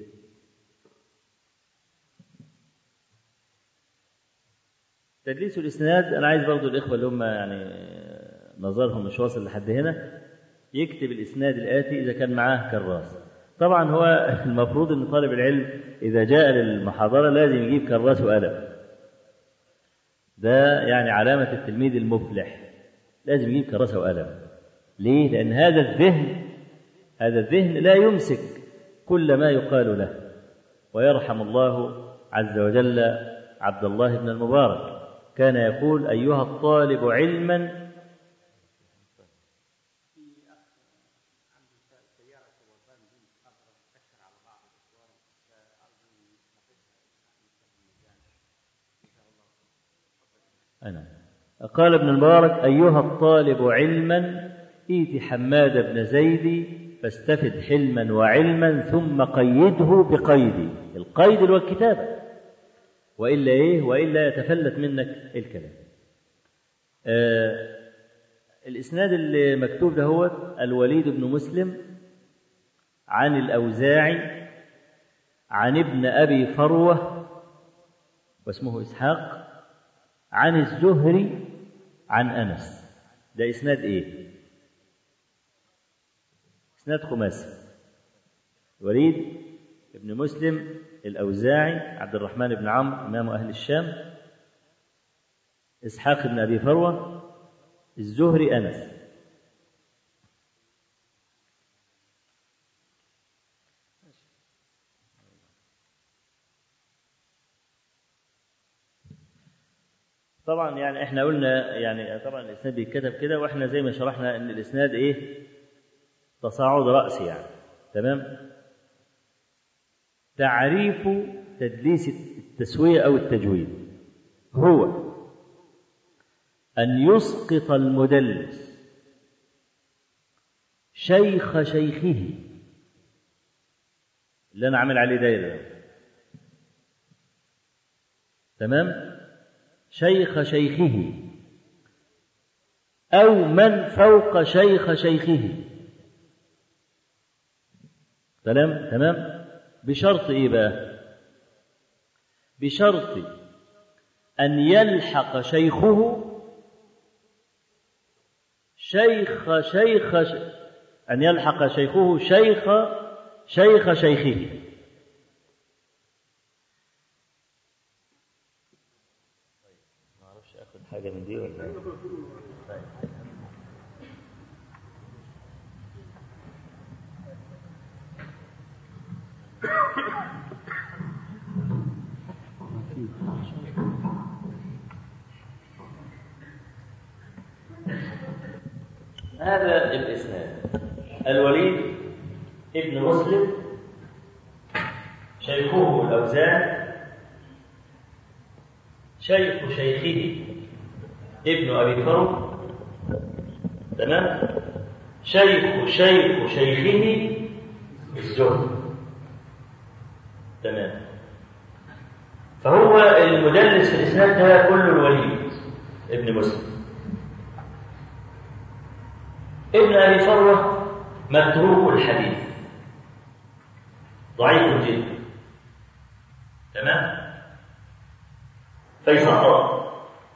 تدليس الإسناد أنا عايز برضو الإخوة اللي هم يعني نظرهم مش واصل لحد هنا يكتب الإسناد الآتي إذا كان معاه كراس طبعا هو المفروض أن طالب العلم إذا جاء للمحاضرة لازم يجيب كراس وقلم ده يعني علامة التلميذ المفلح لازم يجيب كراسة وقلم ليه؟ لأن هذا الذهن هذا الذهن لا يمسك كل ما يقال له ويرحم الله عز وجل عبد الله بن المبارك كان يقول أيها الطالب علما أنا قال ابن المبارك أيها الطالب علما ائت حماد بن زيد فاستفد حلما وعلما ثم قيده بقيدي القيد اللي هو الكتابة وإلا إيه وإلا يتفلت منك الكلام آه الإسناد اللي مكتوب ده هو الوليد بن مسلم عن الأوزاعي عن ابن أبي فروة واسمه إسحاق عن الزهري عن أنس ده إسناد إيه إسناد خماسي وليد ابن مسلم الأوزاعي عبد الرحمن بن عمرو إمام أهل الشام إسحاق بن أبي فروة الزهري أنس طبعا يعني احنا قلنا يعني طبعا الاسناد بيتكتب كده واحنا زي ما شرحنا ان الاسناد ايه تصاعد راسي يعني تمام تعريف تدليس التسويه او التجويد هو أن يسقط المدلس شيخ شيخه اللي أنا عامل عليه دايرة ده. تمام شيخ شيخه أو من فوق شيخ شيخه تمام تمام بشرط إيه بقى بشرط أن يلحق شيخه شيخ شيخ أن يلحق شيخه شيخ شيخ شيخه ما اعرفش اخد حاجه من دي ولا طيب. هذا الإسناد الوليد ابن مسلم شيخه الأوزان شيخ شيخه ابن أبي كرم تمام شيخ شيخ شيخه الزهد تمام فهو المدلس في الإسناد ده كله الوليد ابن مسلم ابن أبي فروة متروك الحديث ضعيف جدا تمام فيسقط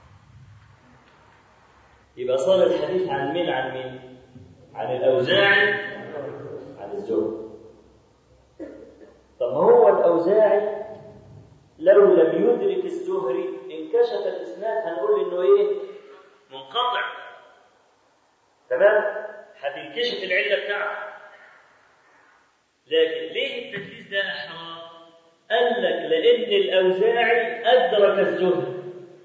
يبقى صار الحديث عن مين عن مين عن الأوزاعي عن الزهري طب ما هو الأوزاعي لو لم يدرك الزهري انكشف الإسناد هنقول إنه إيه منقطع تمام هتنكشف العله بتاعته لكن ليه التدليس ده حرام قال لك لان الاوزاعي ادرك الزهد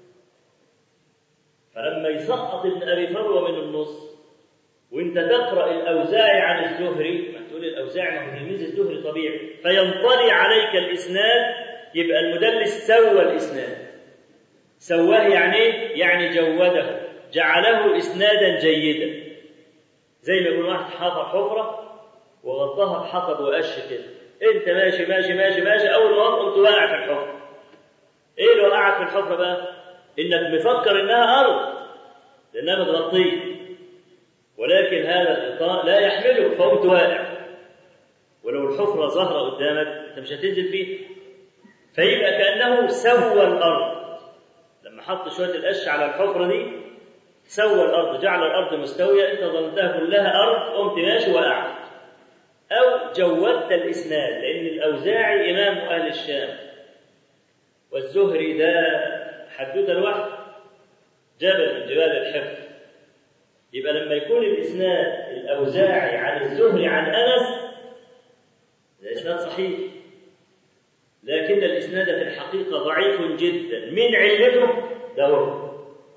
فلما يسقط ابن ابي فروه من النص وانت تقرا الاوزاعي عن الزهري ما تقول الاوزاعي ما هو تلميذ الزهري طبيعي فينطلي عليك الاسناد يبقى المدلس سوى الاسناد سواه يعني ايه؟ يعني جوده جعله اسنادا جيدا زي ما يقول واحد حفر حفرة وغطاها بحطب وقش كده انت ماشي ماشي ماشي ماشي اول ما قمت واقع في الحفرة ايه اللي وقعك في الحفرة بقى انك مفكر انها ارض لانها متغطية ولكن هذا الغطاء لا يحمله فقمت واقع ولو الحفرة ظاهرة قدامك انت مش هتنزل فيها فيبقى كأنه سوى الأرض لما حط شوية القش على الحفرة دي سوى الأرض جعل الأرض مستوية أنت ظننتها كلها أرض قمت ماشي وقعت أو جودت الإسناد لأن الأوزاعي إمام أهل الشام والزهري ده حدوته لوحده جبل من جبال الحفظ يبقى لما يكون الإسناد الأوزاعي عن الزهري عن أنس ده إسناد صحيح لكن الإسناد في الحقيقة ضعيف جدا من علته ده هو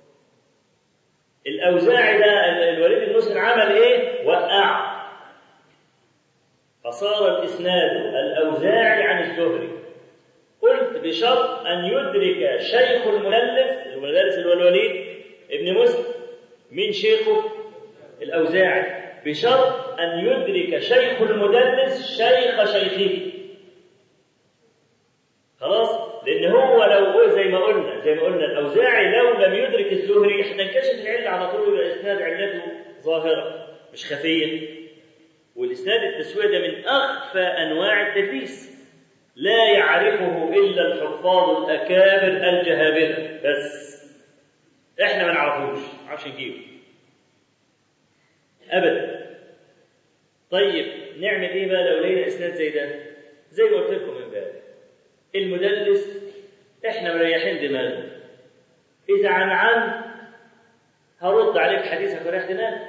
الأوزاعي ده الوليد المسلم عمل إيه؟ وقع فصار الإسناد الأوزاعي عن الزهري قلت بشرط أن يدرك شيخ المدلس المدلس اللي هو الوليد ابن مسلم من شيخه الأوزاعي بشرط أن يدرك شيخ المدلس شيخ شيخه خلاص لأن هو لو زي ما قلنا زي ما قلنا الأوزاعي لو لم يدرك الزهري احنا انكشف العلة على طول يبقى الإسناد علته ظاهرة مش خفية والإسناد التسوية ده من أخفى أنواع التدليس لا يعرفه إلا الحفاظ الأكابر الجهابذة بس إحنا ما نعرفوش ما نعرفش نجيبه أبدا طيب نعمل إيه بقى لو لقينا إسناد زي ده زي ما قلت لكم امبارح المدلس إحنا مريحين دماغنا إذا عن عن هرد عليك حديثك وريح دماغك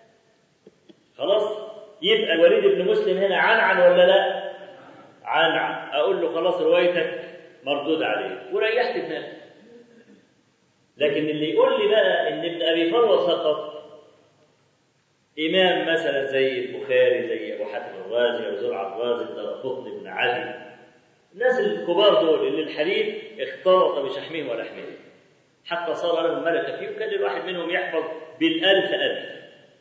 خلاص يبقى الوليد بن مسلم هنا عن عن ولا لا عن عن اقول له خلاص روايتك مردود عليك وريحت دماغك لكن اللي يقول لي بقى ان ابن ابي فروه سقط امام مثلا زي البخاري زي ابو حاتم الرازي او زرع الرازي الدرقطني بن علي الناس الكبار دول اللي الحديث اختلط بشحمهم ولحمهم حتى صار لهم ملكة فيه وكان الواحد منهم يحفظ بالألف ألف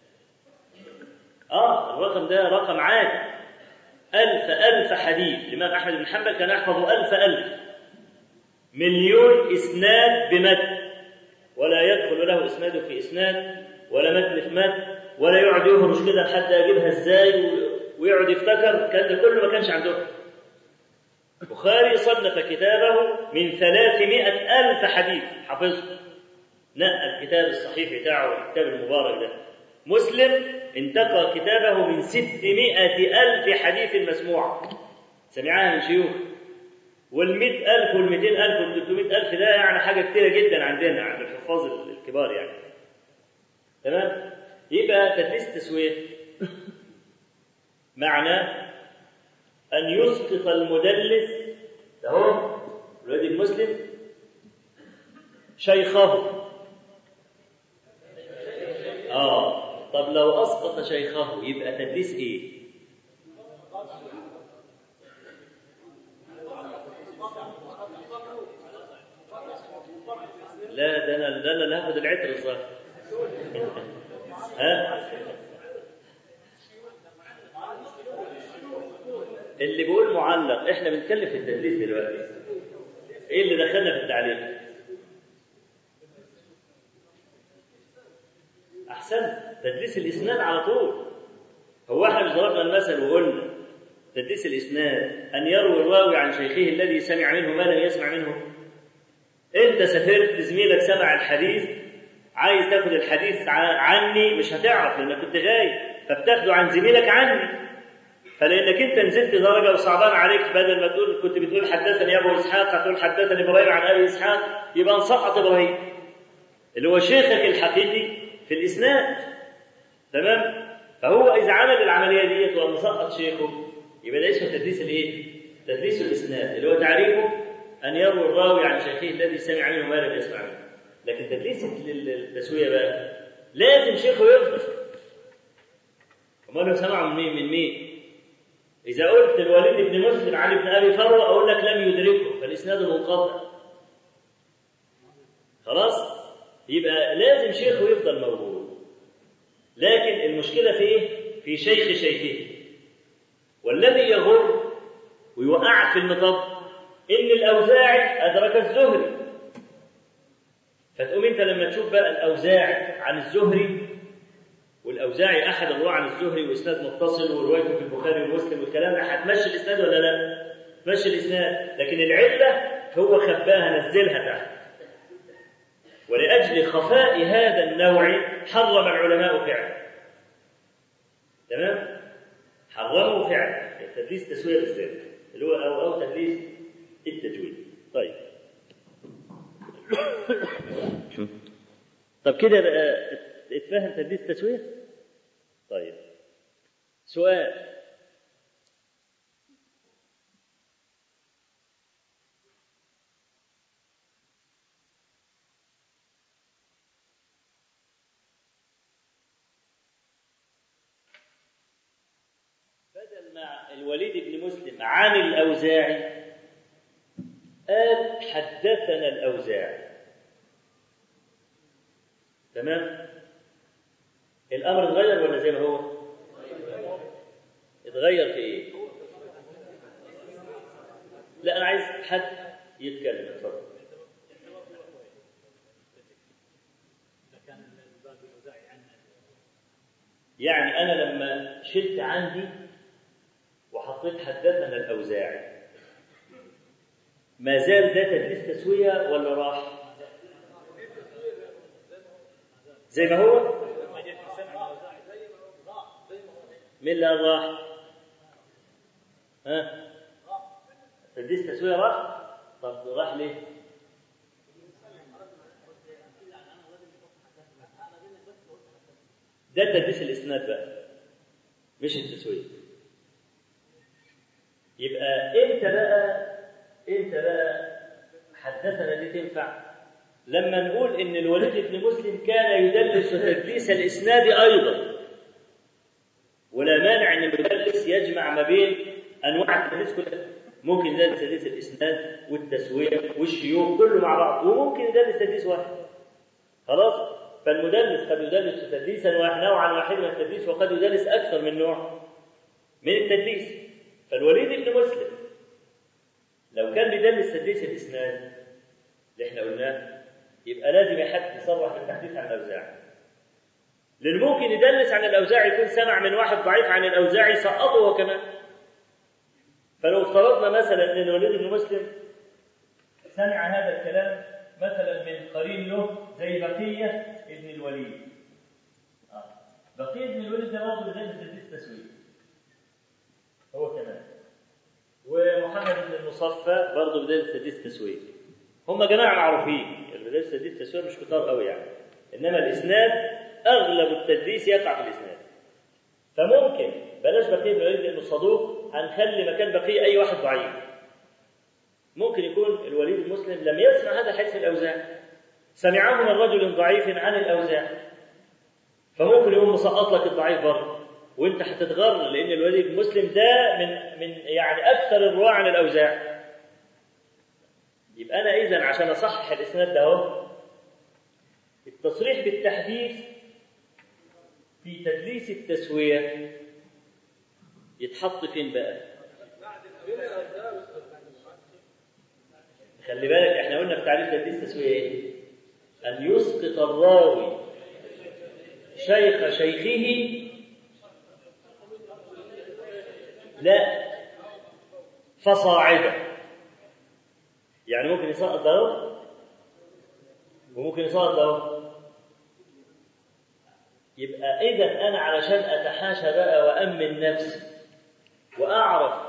آه الرقم ده رقم عادي ألف ألف حديث الإمام أحمد بن حنبل كان يحفظ ألف ألف مليون إسناد بمتن ولا يدخل له إسناد في إسناد ولا متن في متن ولا يقعد يهرش كده لحد أجيبها إزاي ويقعد يفتكر كان ده كله ما كانش عندهم البخاري صنف كتابه من ثلاثمائة ألف حديث حفظه نقى الكتاب الصحيح بتاعه الكتاب المبارك ده مسلم انتقى كتابه من ستمائة ألف حديث مسموع سمعها من شيوخ والمئة ألف والمئتين ألف والتلتمائة ألف ده يعني حاجة كتيرة جدا عندنا عند الحفاظ الكبار يعني تمام يبقى تدليس التسوية معنى أن يسقط المدلس أهو الواد المسلم شيخه آه طب لو أسقط شيخه يبقى تدليس إيه؟ لا ده انا ده انا اللي هاخد العطر الظاهر ها اللي بيقول معلق احنا بنتكلم في التدليس دلوقتي ايه اللي دخلنا في التعليق احسن تدليس الاسناد على طول هو احنا مش ضربنا المثل وقلنا تدليس الاسناد ان يروي الراوي عن شيخه الذي سمع منه ما لم يسمع منه انت سافرت زميلك سمع الحديث عايز تاخد الحديث عني مش هتعرف لانك كنت غايب فبتاخده عن زميلك عني فلانك انت نزلت درجه وصعبان عليك بدل ما تقول كنت بتقول حدثني ابو اسحاق هتقول حدثني ابراهيم عن ابي اسحاق يبقى نسقط ابراهيم اللي هو شيخك الحقيقي في الاسناد تمام فهو اذا عمل العمليه ديت وقام مسقط شيخه يبقى ده اسمه تدليس الايه؟ تدليس الاسناد اللي هو تعريفه ان يروي الراوي عن شيخه الذي سمع منه ما لم يسمع منه لكن تدليس التسويه بقى لازم شيخه يفضل امال سمعه من مين من مين إذا قلت الوليد بن مسلم عن ابن أبي فروة أقول لك لم يدركه فالإسناد منقطع. خلاص؟ يبقى لازم شيخه يفضل موجود. لكن المشكلة في إيه؟ في شيخ شيخه. والذي يغر ويوقعك في المطب إن الأوزاعي أدرك الزهري. فتقوم أنت لما تشوف بقى الأوزاعي عن الزهري والاوزاعي احد الرواه عن الزهري واسناد متصل وروايته في البخاري ومسلم والكلام ده هتمشي الاسناد ولا لا؟ تمشي الاسناد لكن العله هو خباها نزلها تحت ولاجل خفاء هذا النوع حرم العلماء فعله تمام؟ حرموا فعلا التدليس تسويه بالذات اللي هو او او تدليس التجويد طيب طب كده اتفهم تدليس التسويه؟ طيب سؤال بدل ما الوليد بن مسلم عن الأوزاعي قال حدثنا الأوزاعي تمام الامر اتغير ولا زي ما هو اتغير في ايه لا انا عايز حد يتكلم اتفضل يعني انا لما شلت عندي وحطيت حدثنا الاوزاعي ما زال ده تدليس تسويه ولا راح زي ما هو مين اللي راح؟ ها؟ تدريس تسوية راح؟ طب راح ليه؟ ده تدريس الاسناد بقى مش التسوية يبقى امتى بقى امتى بقى حدثنا دي تنفع لما نقول ان الوليد بن مسلم كان يدلس تدليس الاسناد ايضا ولا مانع ان المدلس يجمع ما بين انواع التدليس كلها ممكن يدرس تدريس الاسناد والتسويه والشيوخ كله مع بعض وممكن يدرس تدريس واحد خلاص فالمدرس قد يدرس تدريسا واحد نوعا واحدا من التدريس وقد يدرس اكثر من نوع من التدريس فالوليد بن مسلم لو كان بيدرس تدريس الاسناد اللي احنا قلناه يبقى لازم يحد يصرح بالتحديث عن الاوزاعي لان ممكن يدرس عن الاوزاعي يكون سمع من واحد ضعيف عن الاوزاعي سقطه هو كمان فلو افترضنا مثلا ان الوليد بن مسلم سمع هذا الكلام مثلا من قرين له زي بقيه ابن الوليد آه. بقيه ابن الوليد ده برضه بيدرس تدريس تسويق هو كمان ومحمد بن المصفى برضه بيدرس تدريس تسويق هم جماعه معروفين اللي بيدرس تدريس تسويق مش كتار قوي يعني انما الاسناد اغلب التدريس يقع في الاسناد فممكن بلاش بقيه بن الوليد لانه صدوق هنخلي مكان بقيه اي واحد ضعيف ممكن يكون الوليد المسلم لم يسمع هذا الحديث من الاوزاع سمعه من رجل ضعيف عن الاوزاع فممكن يقوم مسقط لك الضعيف برضه وانت هتتغر لان الوليد المسلم ده من من يعني اكثر الرواه عن الاوزاع يبقى انا اذا عشان اصحح الاسناد ده اهو التصريح بالتحديث في تدليس التسويه يتحط فين بقى خلي بالك احنا قلنا في تعريف تدليس التسويه ايه ان يسقط الراوي شيخ شيخه لا فصاعدا يعني ممكن يسقط ده وممكن يسقط ده يبقى اذا انا علشان اتحاشى بقى وامن نفسي واعرف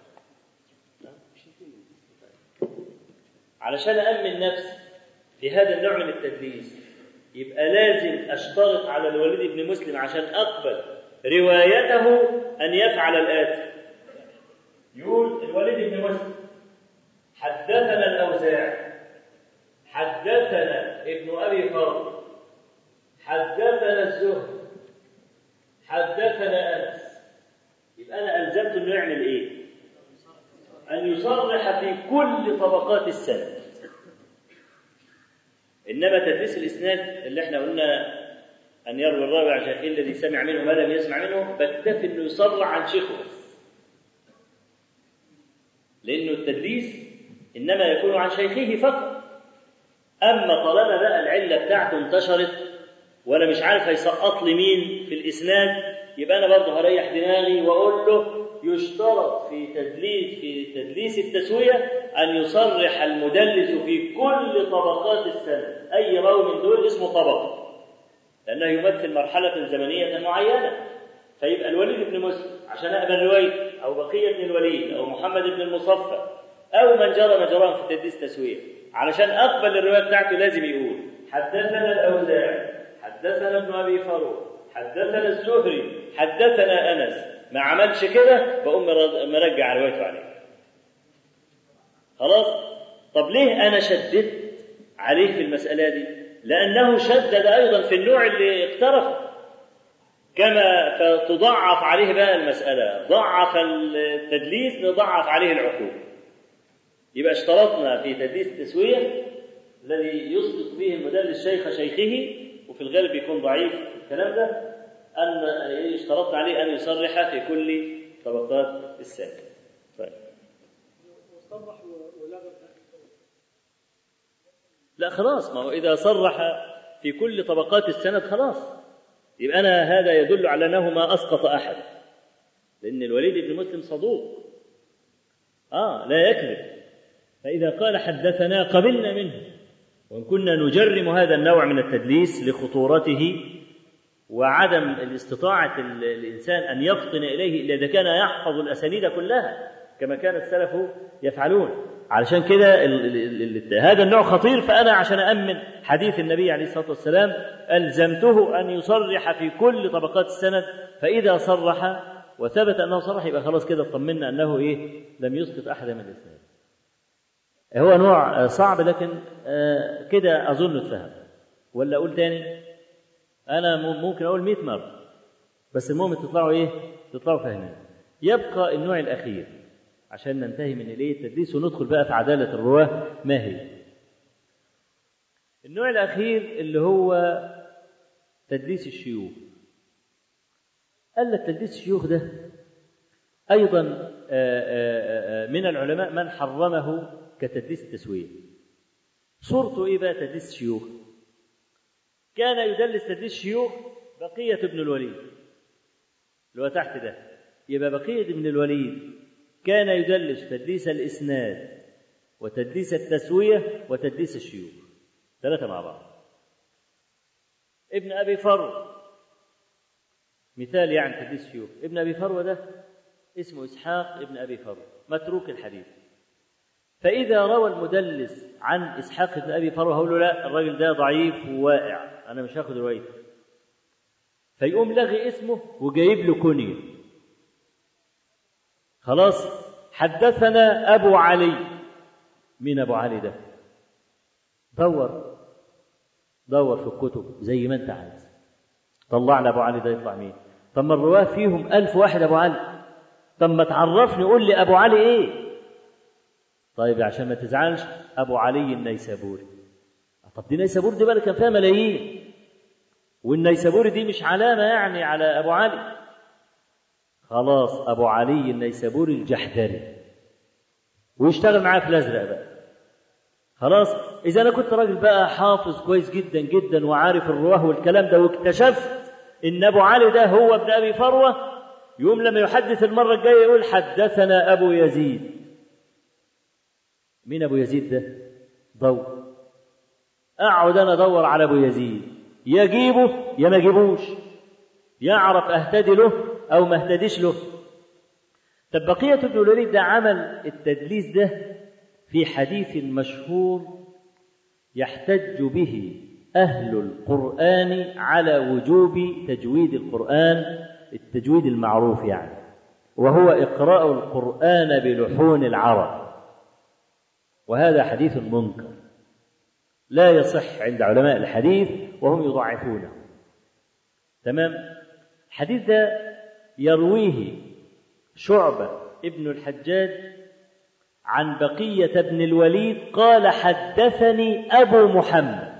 علشان امن نفسي في هذا النوع من التدليس يبقى لازم اشترط على الوليد بن مسلم عشان اقبل روايته ان يفعل الاتي يقول الوليد بن مسلم حدثنا الاوزاعي حدثنا ابن ابي فرد حدثنا الزهري حدثنا انس يبقى انا الزمت انه يعمل ايه ان يصرح في كل طبقات السند انما تدريس الاسناد اللي احنا قلنا ان يروي الراوي عن شيخه الذي سمع منه ما لم يسمع منه بكتفي انه يصرح عن شيخه بس لانه التدليس انما يكون عن شيخه فقط اما طالما بقى العله بتاعته انتشرت وانا مش عارف هيسقط لي مين في الاسناد يبقى انا برضه هريح دماغي واقول له يشترط في تدليس في تدليس التسويه ان يصرح المدلس في كل طبقات السند اي راوي من دول اسمه طبقه لانه يمثل مرحله زمنيه معينه فيبقى الوليد بن مسلم عشان اقبل روايته او بقيه بن الوليد او محمد بن المصفى او من جرى مجراهم في تدليس تسويه علشان اقبل الروايه بتاعته لازم يقول حدثنا الاوزاعي حدثنا ابن ابي فاروق حدثنا الزهري حدثنا انس ما عملش كده بقوم مرجع روايته عليه خلاص طب ليه انا شددت عليه في المساله دي لانه شدد ايضا في النوع اللي اقترفه كما فتضعف عليه بقى المساله ضعف التدليس نضعف عليه العقوبه يبقى اشترطنا في تدليس التسويه الذي يسقط به المدلس شيخ شيخه وفي الغالب يكون ضعيف الكلام ده أن اشترطنا عليه أن يصرح في كل طبقات السند. طيب. لا خلاص ما هو إذا صرح في كل طبقات السند خلاص يبقى أنا هذا يدل على أنه ما أسقط أحد لأن الوليد بن مسلم صدوق آه لا يكذب فإذا قال حدثنا قبلنا منه وإن كنا نجرم هذا النوع من التدليس لخطورته وعدم الاستطاعة الإنسان أن يفطن إليه إلا إذا كان يحفظ الأسانيد كلها كما كان السلف يفعلون علشان كده هذا النوع خطير فأنا عشان أأمن حديث النبي عليه الصلاة والسلام ألزمته أن يصرح في كل طبقات السند فإذا صرح وثبت أنه صرح يبقى خلاص كده اطمنا أنه إيه لم يسقط أحدا من الإسناد هو نوع صعب لكن كده أظن اتفهم ولا أقول تاني أنا ممكن أقول 100 مرة بس المهم تطلعوا إيه تطلعوا فاهمين يبقى النوع الأخير عشان ننتهي من الايه التدليس وندخل بقى في عدالة الرواة ما هي النوع الأخير اللي هو تدليس الشيوخ قال لك تدليس الشيوخ ده أيضا من العلماء من حرمه كتدليس التسوية صورته إيه بقى تدليس الشيوخ كان يدلس تدليس الشيوخ بقية ابن الوليد اللي هو تحت ده يبقى بقية ابن الوليد كان يدلس تدليس الإسناد وتدليس التسوية وتدليس الشيوخ ثلاثة مع بعض ابن أبي فرو مثال يعني تدليس الشيوخ ابن أبي فرو ده اسمه إسحاق ابن أبي فرو متروك الحديث فإذا روى المدلس عن إسحاق بن أبي فرو هقول له لا الراجل ده ضعيف وواقع أنا مش هاخد روايته فيقوم لغي اسمه وجايب له كنية خلاص حدثنا أبو علي مين أبو علي ده دور دور في الكتب زي ما أنت عايز طلع لي أبو علي ده يطلع مين طب ما الرواه فيهم ألف واحد أبو علي طب ما تعرفني قول لي أبو علي إيه طيب عشان ما تزعلش أبو علي النيسابوري طب دي نيسابور دي بقى كان فيها ملايين والنيسابوري دي مش علامة يعني على أبو علي خلاص أبو علي النيسابوري الجحدري ويشتغل معاه في الأزرق بقى خلاص إذا أنا كنت راجل بقى حافظ كويس جدا جدا وعارف الرواه والكلام ده واكتشفت إن أبو علي ده هو ابن أبي فروة يوم لما يحدث المرة الجاية يقول حدثنا أبو يزيد مين أبو يزيد ده؟ دور أقعد أنا أدور على أبو يزيد يجيبه يا ما جيبوش يعرف أهتدي له أو ما اهتديش له طب بقية ابن الوليد ده عمل التدليس ده في حديث مشهور يحتج به أهل القرآن على وجوب تجويد القرآن التجويد المعروف يعني وهو إقراء القرآن بلحون العرب وهذا حديث منكر لا يصح عند علماء الحديث وهم يضعفونه تمام الحديث ده يرويه شعبة ابن الحجاج عن بقية بن الوليد قال حدثني أبو محمد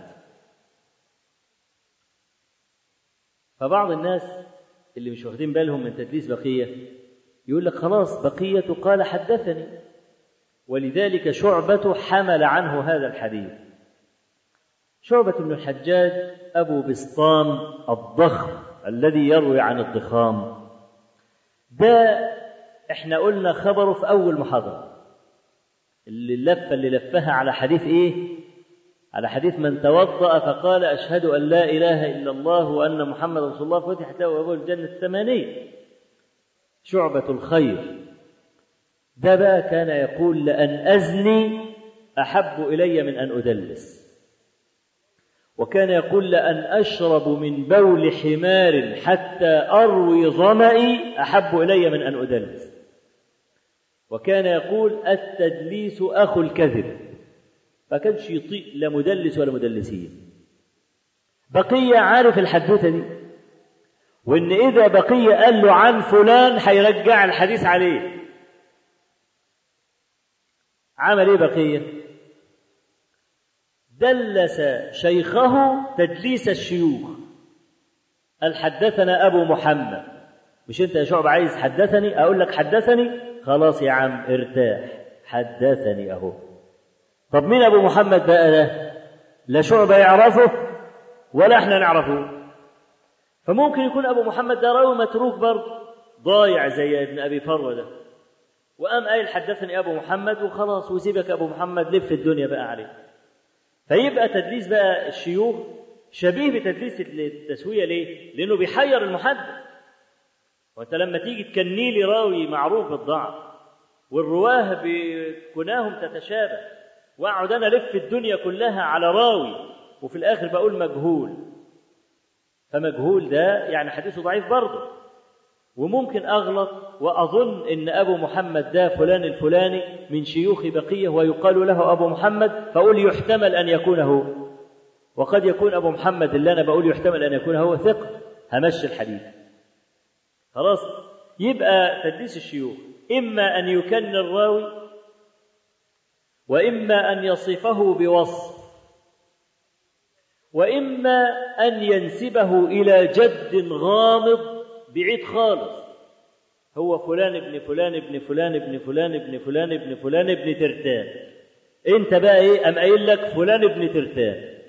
فبعض الناس اللي مش واخدين بالهم من تدليس بقية يقول لك خلاص بقية قال حدثني ولذلك شعبة حمل عنه هذا الحديث شعبة بن الحجاج أبو بسطام الضخم الذي يروي عن الضخام ده احنا قلنا خبره في أول محاضرة اللي اللفة اللي لفها على حديث إيه؟ على حديث من توضأ فقال أشهد أن لا إله إلا الله وأن محمد رسول الله فتحت له أبواب الجنة الثمانية شعبة الخير ده بقى كان يقول لأن أزني أحب إلي من أن أدلس وكان يقول لأن أشرب من بول حمار حتى أروي ظمئي أحب إلي من أن أدلس وكان يقول التدليس أخو الكذب فكانش يطيق لا مدلس ولا مدلسين بقية عارف الحدوتة دي وإن إذا بقية قال له عن فلان هيرجع الحديث عليه عمل إيه بقية؟ دلس شيخه تدليس الشيوخ قال حدثنا أبو محمد مش أنت يا شعب عايز حدثني أقول لك حدثني خلاص يا عم ارتاح حدثني أهو طب مين أبو محمد بقى ده لا شعبة يعرفه ولا احنا نعرفه فممكن يكون أبو محمد ده راوي متروك برضه ضايع زي ابن أبي فروة ده وقام قايل حدثني أبو محمد وخلاص وسيبك أبو محمد لف الدنيا بقى عليه فيبقى تدليس بقى الشيوخ شبيه بتدليس التسوية ليه؟ لأنه بيحير المحدث وأنت لما تيجي تكني لي راوي معروف بالضعف والرواه بكناهم تتشابه واقعد انا الف الدنيا كلها على راوي وفي الاخر بقول مجهول فمجهول ده يعني حديثه ضعيف برضه وممكن اغلط واظن ان ابو محمد ده فلان الفلاني من شيوخ بقيه ويقال له ابو محمد فاقول يحتمل ان يكون هو وقد يكون ابو محمد اللي انا بقول يحتمل ان يكون هو ثقه همشي الحديث خلاص يبقى تدليس الشيوخ إما أن يكن الراوي وإما أن يصفه بوصف وإما أن ينسبه إلى جد غامض بعيد خالص هو فلان ابن فلان ابن فلان ابن فلان ابن فلان ابن فلان ابن ترتان انت بقى ايه ام قايل لك فلان ابن ترتان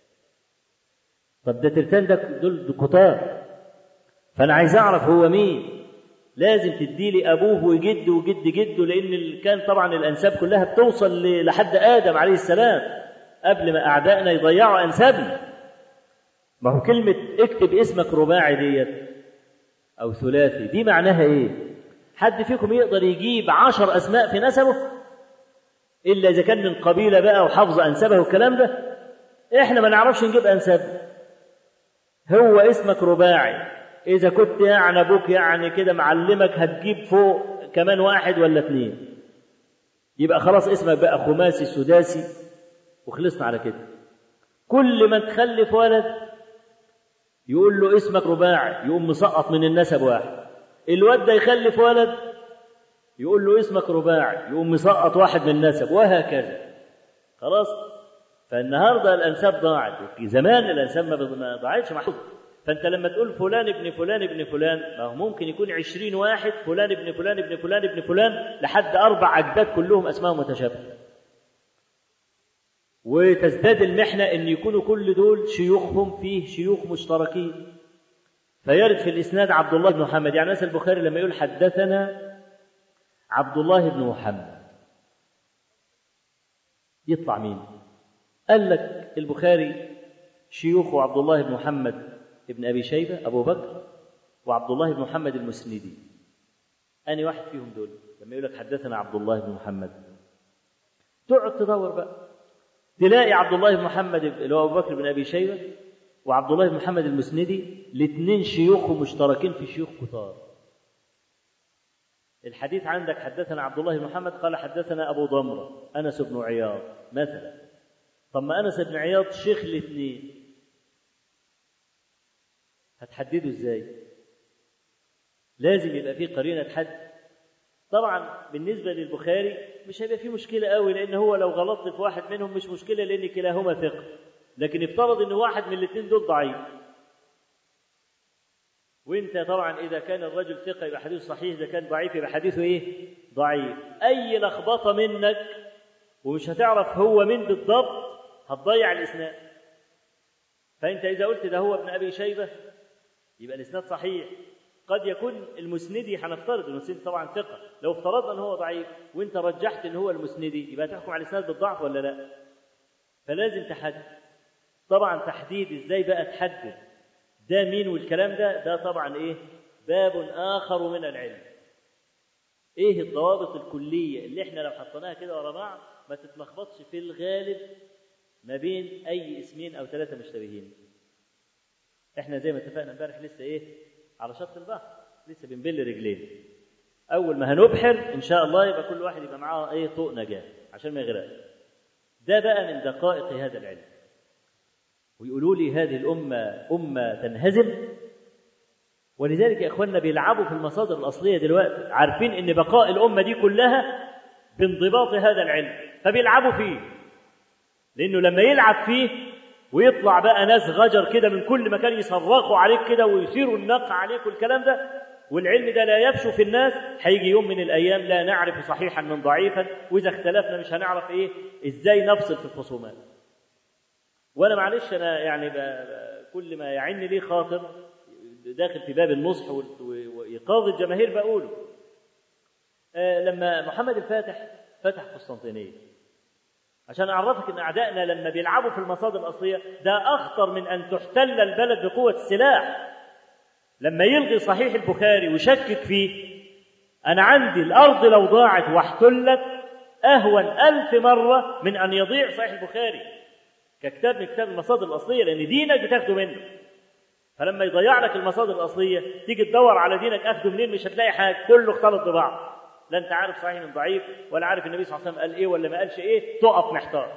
طب ده ترتان ده دول كتار فانا عايز اعرف هو مين لازم تديلي ابوه وجده وجد جده لان كان طبعا الانساب كلها بتوصل لحد ادم عليه السلام قبل ما اعدائنا يضيعوا انسابنا ما هو كلمه اكتب اسمك رباعي ديت او ثلاثي دي معناها ايه حد فيكم يقدر يجيب عشر اسماء في نسبه الا اذا كان من قبيله بقى وحافظ انسابه والكلام ده احنا ما نعرفش نجيب انساب هو اسمك رباعي اذا كنت يعني ابوك يعني كده معلمك هتجيب فوق كمان واحد ولا اثنين يبقى خلاص اسمك بقى خماسي سداسي وخلصنا على كده كل ما تخلف ولد يقول له اسمك رباعي يقوم مسقط من النسب واحد الواد ده يخلف ولد يقول له اسمك رباعي يقوم مسقط واحد من النسب وهكذا خلاص فالنهارده الانساب ضاعت زمان الانساب ما ضاعتش محفوظه فانت لما تقول فلان ابن فلان ابن فلان ما هو ممكن يكون عشرين واحد فلان ابن فلان ابن فلان ابن فلان لحد اربع اجداد كلهم اسمائهم متشابهه وتزداد المحنه ان يكونوا كل دول شيوخهم فيه شيوخ مشتركين فيرد في الاسناد عبد الله بن محمد يعني مثلا البخاري لما يقول حدثنا عبد الله بن محمد يطلع مين قال لك البخاري شيوخه عبد الله بن محمد ابن ابي شيبه ابو بكر وعبد الله بن محمد المسندي اني واحد فيهم دول لما يقول لك حدثنا عبد الله بن محمد تقعد تدور بقى تلاقي عبد الله بن محمد اللي هو ابو بكر بن ابي شيبه وعبد الله بن محمد المسندي الاثنين شيوخ مشتركين في شيوخ كتار الحديث عندك حدثنا عبد الله بن محمد قال حدثنا ابو ضمره انس بن عياض مثلا طب ما انس بن عياض شيخ الاثنين هتحدده ازاي لازم يبقى في قرينه تحدد طبعا بالنسبه للبخاري مش هيبقى في مشكله قوي لان هو لو غلطت في واحد منهم مش مشكله لان كلاهما ثقه لكن افترض ان واحد من الاثنين دول ضعيف وانت طبعا اذا كان الرجل ثقه يبقى حديثه صحيح اذا كان ضعيف يبقى حديثه ايه ضعيف اي لخبطه منك ومش هتعرف هو مين بالضبط هتضيع الاسناد فانت اذا قلت ده هو ابن ابي شيبه يبقى الاسناد صحيح قد يكون المسندي هنفترض المسندي طبعا ثقه لو افترضنا ان هو ضعيف وانت رجحت ان هو المسندي يبقى تحكم على الاسناد بالضعف ولا لا فلازم تحدد طبعا تحديد ازاي بقى تحدد ده مين والكلام ده ده طبعا ايه باب اخر من العلم ايه الضوابط الكليه اللي احنا لو حطيناها كده ورا بعض ما تتلخبطش في الغالب ما بين اي اسمين او ثلاثه مشتبهين احنا زي ما اتفقنا امبارح لسه ايه على شط البحر لسه بنبل رجلين اول ما هنبحر ان شاء الله يبقى كل واحد يبقى معاه ايه طوق نجاه عشان ما يغرقش ده بقى من دقائق هذا العلم ويقولوا لي هذه الامه امه تنهزم ولذلك يا اخواننا بيلعبوا في المصادر الاصليه دلوقتي عارفين ان بقاء الامه دي كلها بانضباط هذا العلم فبيلعبوا فيه لانه لما يلعب فيه ويطلع بقى ناس غجر كده من كل مكان يصرخوا عليك كده ويثيروا النقع عليك والكلام ده والعلم ده لا يفشو في الناس هيجي يوم من الايام لا نعرف صحيحا من ضعيفا واذا اختلفنا مش هنعرف ايه ازاي نفصل في الخصومات وانا معلش انا يعني كل ما يعني لي خاطر داخل في باب النصح وايقاظ الجماهير بقوله آه لما محمد الفاتح فتح قسطنطينيه عشان اعرفك ان اعدائنا لما بيلعبوا في المصادر الاصليه ده اخطر من ان تحتل البلد بقوه السلاح لما يلغي صحيح البخاري ويشكك فيه انا عندي الارض لو ضاعت واحتلت اهون الف مره من ان يضيع صحيح البخاري ككتاب من كتاب المصادر الاصليه لان دينك بتاخده منه فلما يضيع لك المصادر الاصليه تيجي تدور على دينك اخده منين مش هتلاقي حاجه كله اختلط ببعض لا انت عارف صحيح من ضعيف ولا عارف النبي صلى الله عليه وسلم قال ايه ولا ما قالش ايه تقف محتار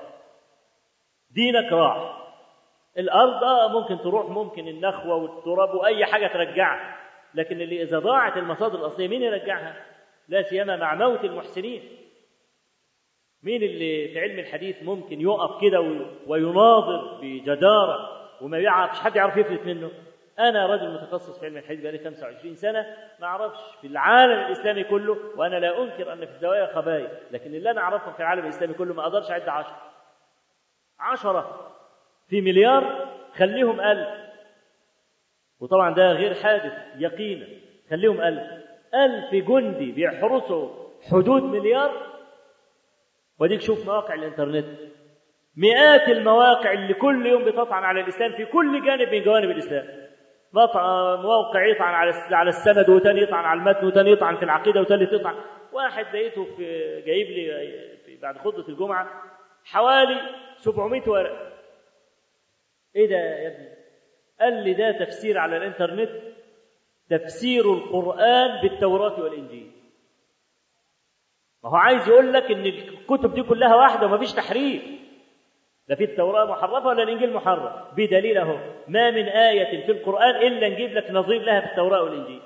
دينك راح الارض اه ممكن تروح ممكن النخوه والتراب واي حاجه ترجعها لكن اللي اذا ضاعت المصادر الاصليه مين يرجعها لا سيما مع موت المحسنين مين اللي في علم الحديث ممكن يقف كده ويناظر بجدارة وما يعرفش حد يعرف يفلت منه أنا رجل متخصص في علم الحديث بقالي 25 سنة ما أعرفش في العالم الإسلامي كله وأنا لا أنكر أن في الزوايا خبايا لكن اللي أنا أعرفهم في العالم الإسلامي كله ما أقدرش أعد عشرة عشرة في مليار خليهم ألف وطبعا ده غير حادث يقينا خليهم ألف ألف جندي بيحرسوا حدود مليار وديك شوف مواقع الإنترنت مئات المواقع اللي كل يوم بتطعن على الإسلام في كل جانب من جوانب الإسلام موقع يطعن على على السند وتاني يطعن على المتن وتاني يطعن في العقيده وتالت يطعن واحد لقيته في جايب لي في بعد خطبه الجمعه حوالي 700 ورقه ايه ده يا ابني قال لي ده تفسير على الانترنت تفسير القران بالتوراه والانجيل ما هو عايز يقول لك ان الكتب دي كلها واحده ومفيش تحريف لا في التوراة محرفة ولا الإنجيل محرف بدليل أهو ما من آية في القرآن إلا نجيب لك نظير لها في التوراة والإنجيل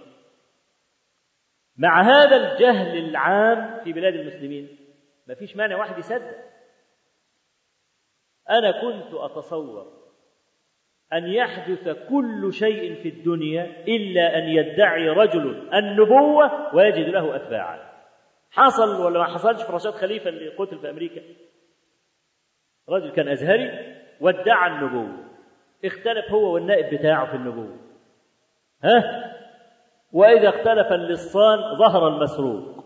مع هذا الجهل العام في بلاد المسلمين ما فيش مانع واحد يصدق أنا كنت أتصور أن يحدث كل شيء في الدنيا إلا أن يدعي رجل النبوة ويجد له أتباعا حصل ولا ما حصلش في رشاد خليفة اللي قتل في أمريكا رجل كان أزهري وادعى النبوة اختلف هو والنائب بتاعه في النبوة ها وإذا اختلف اللصان ظهر المسروق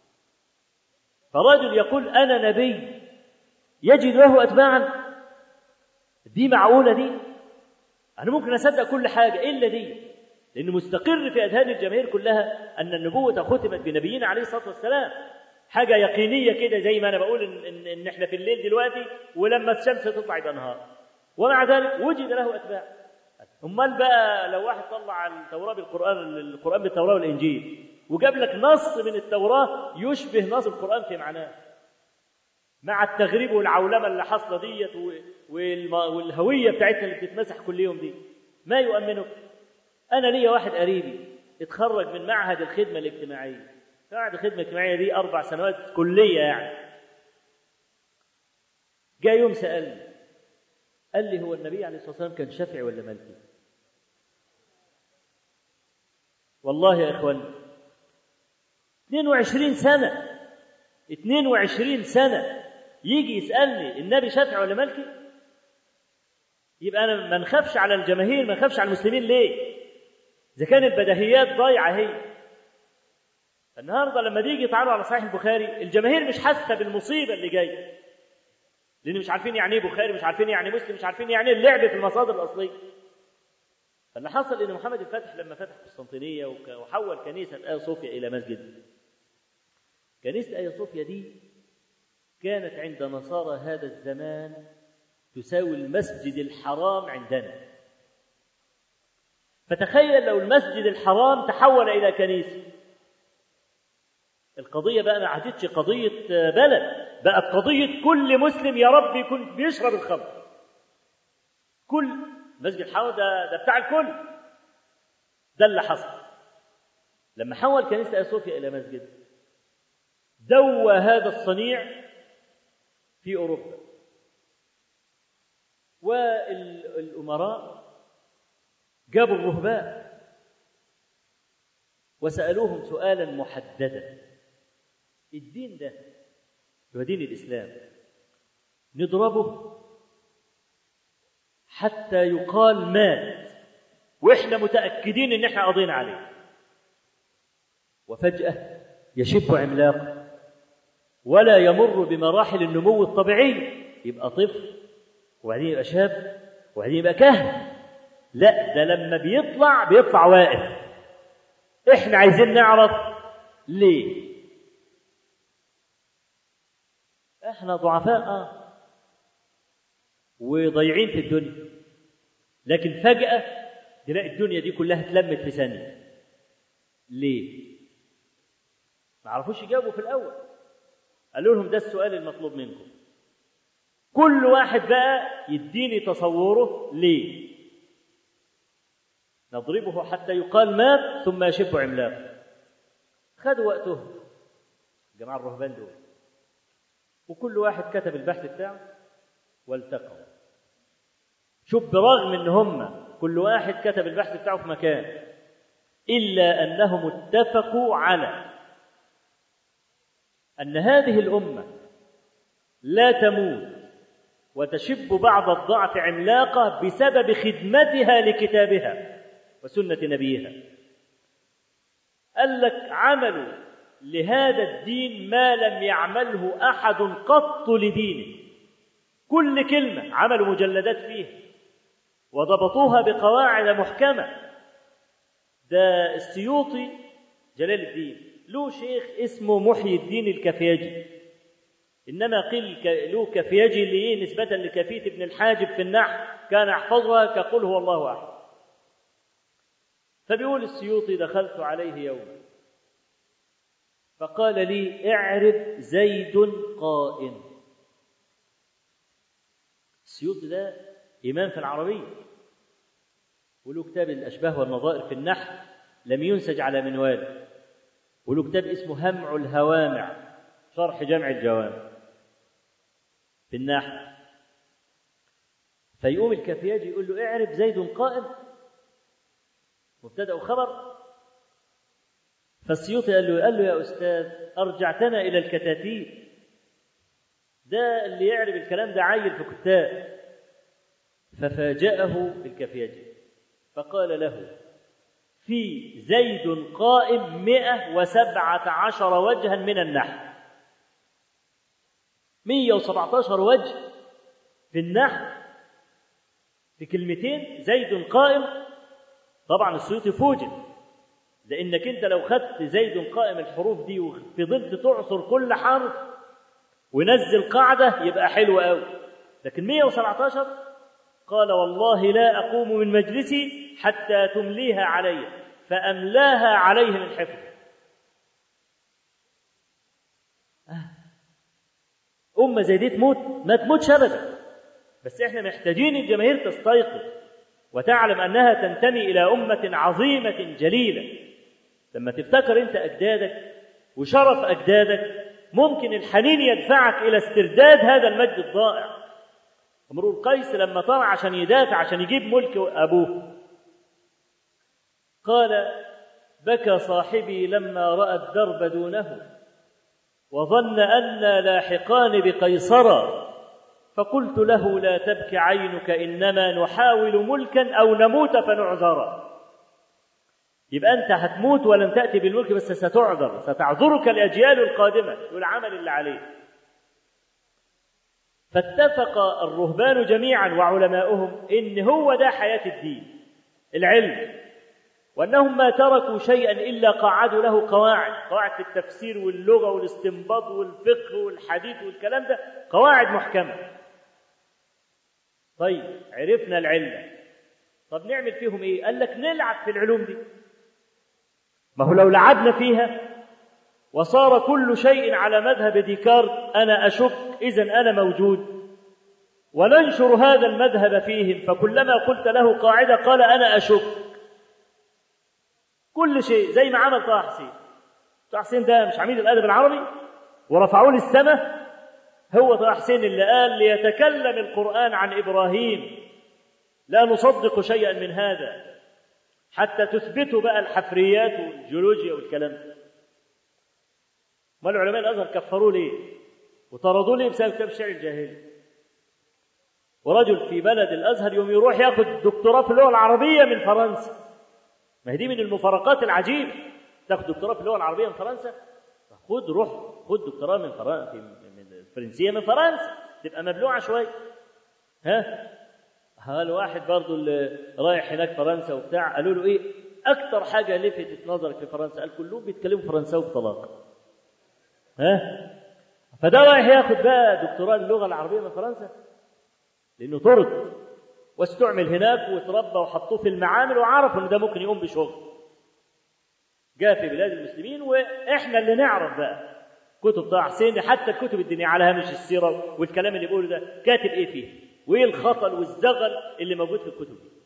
فرجل يقول أنا نبي يجد له أتباعا دي معقولة دي أنا ممكن أصدق كل حاجة إلا دي لأنه مستقر في أذهان الجماهير كلها أن النبوة ختمت بنبينا عليه الصلاة والسلام حاجة يقينية كده زي ما أنا بقول إن, إن, إن إحنا في الليل دلوقتي ولما الشمس تطلع يبقى نهار ومع ذلك وجد له أتباع أمال بقى لو واحد طلع التوراة بالقرآن القرآن بالتوراة والإنجيل وجاب لك نص من التوراة يشبه نص القرآن في معناه مع التغريب والعولمة اللي حاصلة ديت والهوية بتاعتنا اللي بتتمسح كل يوم دي ما يؤمنك أنا ليا واحد قريبي اتخرج من معهد الخدمة الاجتماعية قاعد الخدمة الاجتماعية دي أربع سنوات كلية يعني جاء يوم سألني قال لي هو النبي عليه الصلاة والسلام كان شافعي ولا مالكي؟ والله يا إخوان 22 سنة 22 سنة يجي يسألني النبي شافعي ولا مالكي؟ يبقى أنا ما نخافش على الجماهير ما نخافش على المسلمين ليه؟ إذا كان البديهيات ضايعة هي النهارده لما تيجي يتعرض على صحيح البخاري الجماهير مش حاسه بالمصيبه اللي جايه لان مش عارفين يعني ايه بخاري مش عارفين يعني مسلم مش عارفين يعني ايه اللعب في المصادر الاصليه فاللي حصل ان محمد الفاتح لما فتح قسطنطينيه وحول كنيسه ايا صوفيا الى مسجد كنيسه ايا صوفيا دي كانت عند نصارى هذا الزمان تساوي المسجد الحرام عندنا فتخيل لو المسجد الحرام تحول الى كنيسه القضية بقى ما عادتش قضية بلد بقت قضية كل مسلم يا رب يكون بيشرب الخمر كل مسجد الحرام ده, ده بتاع الكل ده اللي حصل لما حول كنيسة صوفيا إلى مسجد دوى هذا الصنيع في أوروبا والأمراء جابوا الرهبان وسألوهم سؤالا محددا الدين ده هو دين الإسلام نضربه حتى يقال مات واحنا متأكدين ان احنا قضينا عليه وفجأة يشب عملاق ولا يمر بمراحل النمو الطبيعي يبقى طفل وبعدين يبقى شاب وبعدين يبقى كهن لا ده لما بيطلع بيطلع واقف احنا عايزين نعرف ليه احنا ضعفاء اه وضايعين في الدنيا لكن فجأة تلاقي الدنيا دي كلها اتلمت في ثانية ليه؟ ما عرفوش يجاوبوا في الأول قالوا لهم ده السؤال المطلوب منكم كل واحد بقى يديني تصوره ليه نضربه حتى يقال مات ثم يشب عملاق خدوا وقتهم الجماعة الرهبان دول وكل واحد كتب البحث بتاعه والتقوا شوف برغم ان هم كل واحد كتب البحث بتاعه في مكان الا انهم اتفقوا على ان هذه الامه لا تموت وتشب بعض الضعف عملاقه بسبب خدمتها لكتابها وسنه نبيها قال لك عملوا لهذا الدين ما لم يعمله احد قط لدينه كل كلمه عملوا مجلدات فيها وضبطوها بقواعد محكمه ده السيوطي جلال الدين له شيخ اسمه محيي الدين الكفياجي انما قيل له كفياجي ليه نسبه لكفيت ابن الحاجب في النحو كان يحفظها كقل هو الله احد فبيقول السيوطي دخلت عليه يوما فقال لي اعرف زيد قائم السيوطي ده إمام في العربية وله كتاب الأشباه والنظائر في النحو لم ينسج على منوال وله كتاب اسمه همع الهوامع شرح جمع الجوامع في النحو فيقوم الكفياجي يقول له اعرف زيد قائم مبتدأ وخبر فالسيوطي قال له قال له يا أستاذ أرجعتنا إلى الكتاتيب ده اللي يعرف الكلام ده عيل في كتاب ففاجأه بالكفياجي فقال له في زيد قائم مئة وسبعة عشر وجها من النحو مية وسبعة عشر وجه في النحو في كلمتين زيد قائم طبعا السيوطي فوجئ لانك انت لو خدت زيد قائم الحروف دي وفضلت تعصر كل حرف ونزل قاعده يبقى حلو قوي لكن 117 قال والله لا اقوم من مجلسي حتى تمليها علي فاملاها عليه من حفظه أمة زي دي تموت ما تموتش أبدا بس إحنا محتاجين الجماهير تستيقظ وتعلم أنها تنتمي إلى أمة عظيمة جليلة لما تفتكر أنت أجدادك وشرف أجدادك ممكن الحنين يدفعك إلى استرداد هذا المجد الضائع امرؤ القيس لما طلع عشان يدافع عشان يجيب ملك أبوه قال بكى صاحبي لما رأى الدرب دونه وظن أنا لاحقان بقيصر فقلت له لا تبك عينك إنما نحاول ملكا أو نموت فنعذر يبقى أنت هتموت ولن تأتي بالملك بس ستعذر ستعذرك الأجيال القادمة والعمل اللي عليه فاتفق الرهبان جميعا وعلماؤهم إن هو ده حياة الدين العلم وأنهم ما تركوا شيئا إلا قعدوا له قواعد قواعد في التفسير واللغة والاستنباط والفقه والحديث والكلام ده قواعد محكمة طيب عرفنا العلة طب نعمل فيهم ايه قال لك نلعب في العلوم دي ما هو لو لعبنا فيها وصار كل شيء على مذهب ديكارت انا اشك اذا انا موجود وننشر هذا المذهب فيهم فكلما قلت له قاعده قال انا اشك كل شيء زي ما عمل طه حسين طه حسين ده مش عميد الادب العربي ورفعوه للسماء هو طه حسين اللي قال ليتكلم القران عن ابراهيم لا نصدق شيئا من هذا حتى تثبتوا بقى الحفريات والجيولوجيا والكلام ده ما العلماء الازهر كفروه ليه وطردوه ليه بسبب كتاب الشعر الجاهلي ورجل في بلد الازهر يوم يروح ياخذ دكتوراه في اللغه العربيه من فرنسا ما هي دي من المفارقات العجيبه تاخد دكتوراه في اللغه العربيه من فرنسا خد روح خد دكتوراه من فرنسا من الفرنسيه من فرنسا تبقى مبلوعه شويه ها ها الواحد برضه اللي رايح هناك فرنسا وبتاع قالوا له ايه اكتر حاجه لفتت نظرك في فرنسا قال كلهم بيتكلموا فرنساوي بطلاقه ها فده رايح ياخد بقى دكتوراه اللغه العربيه من فرنسا لانه طرد واستعمل هناك وتربى وحطوه في المعامل وعرفوا ان ده ممكن يقوم بشغل جاء في بلاد المسلمين واحنا اللي نعرف بقى كتب طه حسين حتى الكتب الدينيه على هامش السيره والكلام اللي بيقوله ده كاتب ايه فيه وايه الخطل والزغل اللي موجود في الكتب دي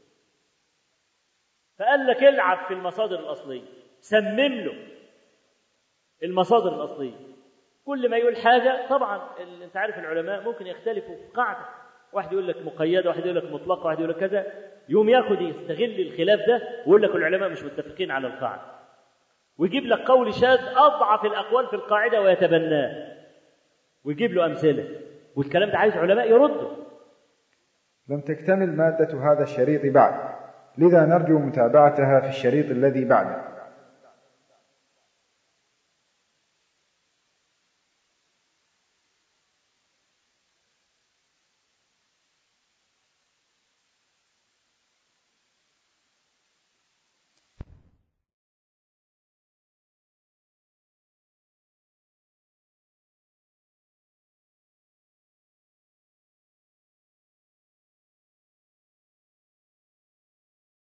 فقال لك العب في المصادر الاصليه سمم له المصادر الاصليه كل ما يقول حاجة طبعا ال- انت عارف العلماء ممكن يختلفوا في قاعدة واحد يقول لك مقيدة واحد يقول لك مطلقة واحد يقول لك كذا يوم ياخد يستغل الخلاف ده ويقول لك العلماء مش متفقين على القاعدة ويجيب لك قول شاذ أضعف الأقوال في القاعدة ويتبناه ويجيب له أمثلة والكلام ده عايز علماء يردوا لم تكتمل مادة هذا الشريط بعد لذا نرجو متابعتها في الشريط الذي بعده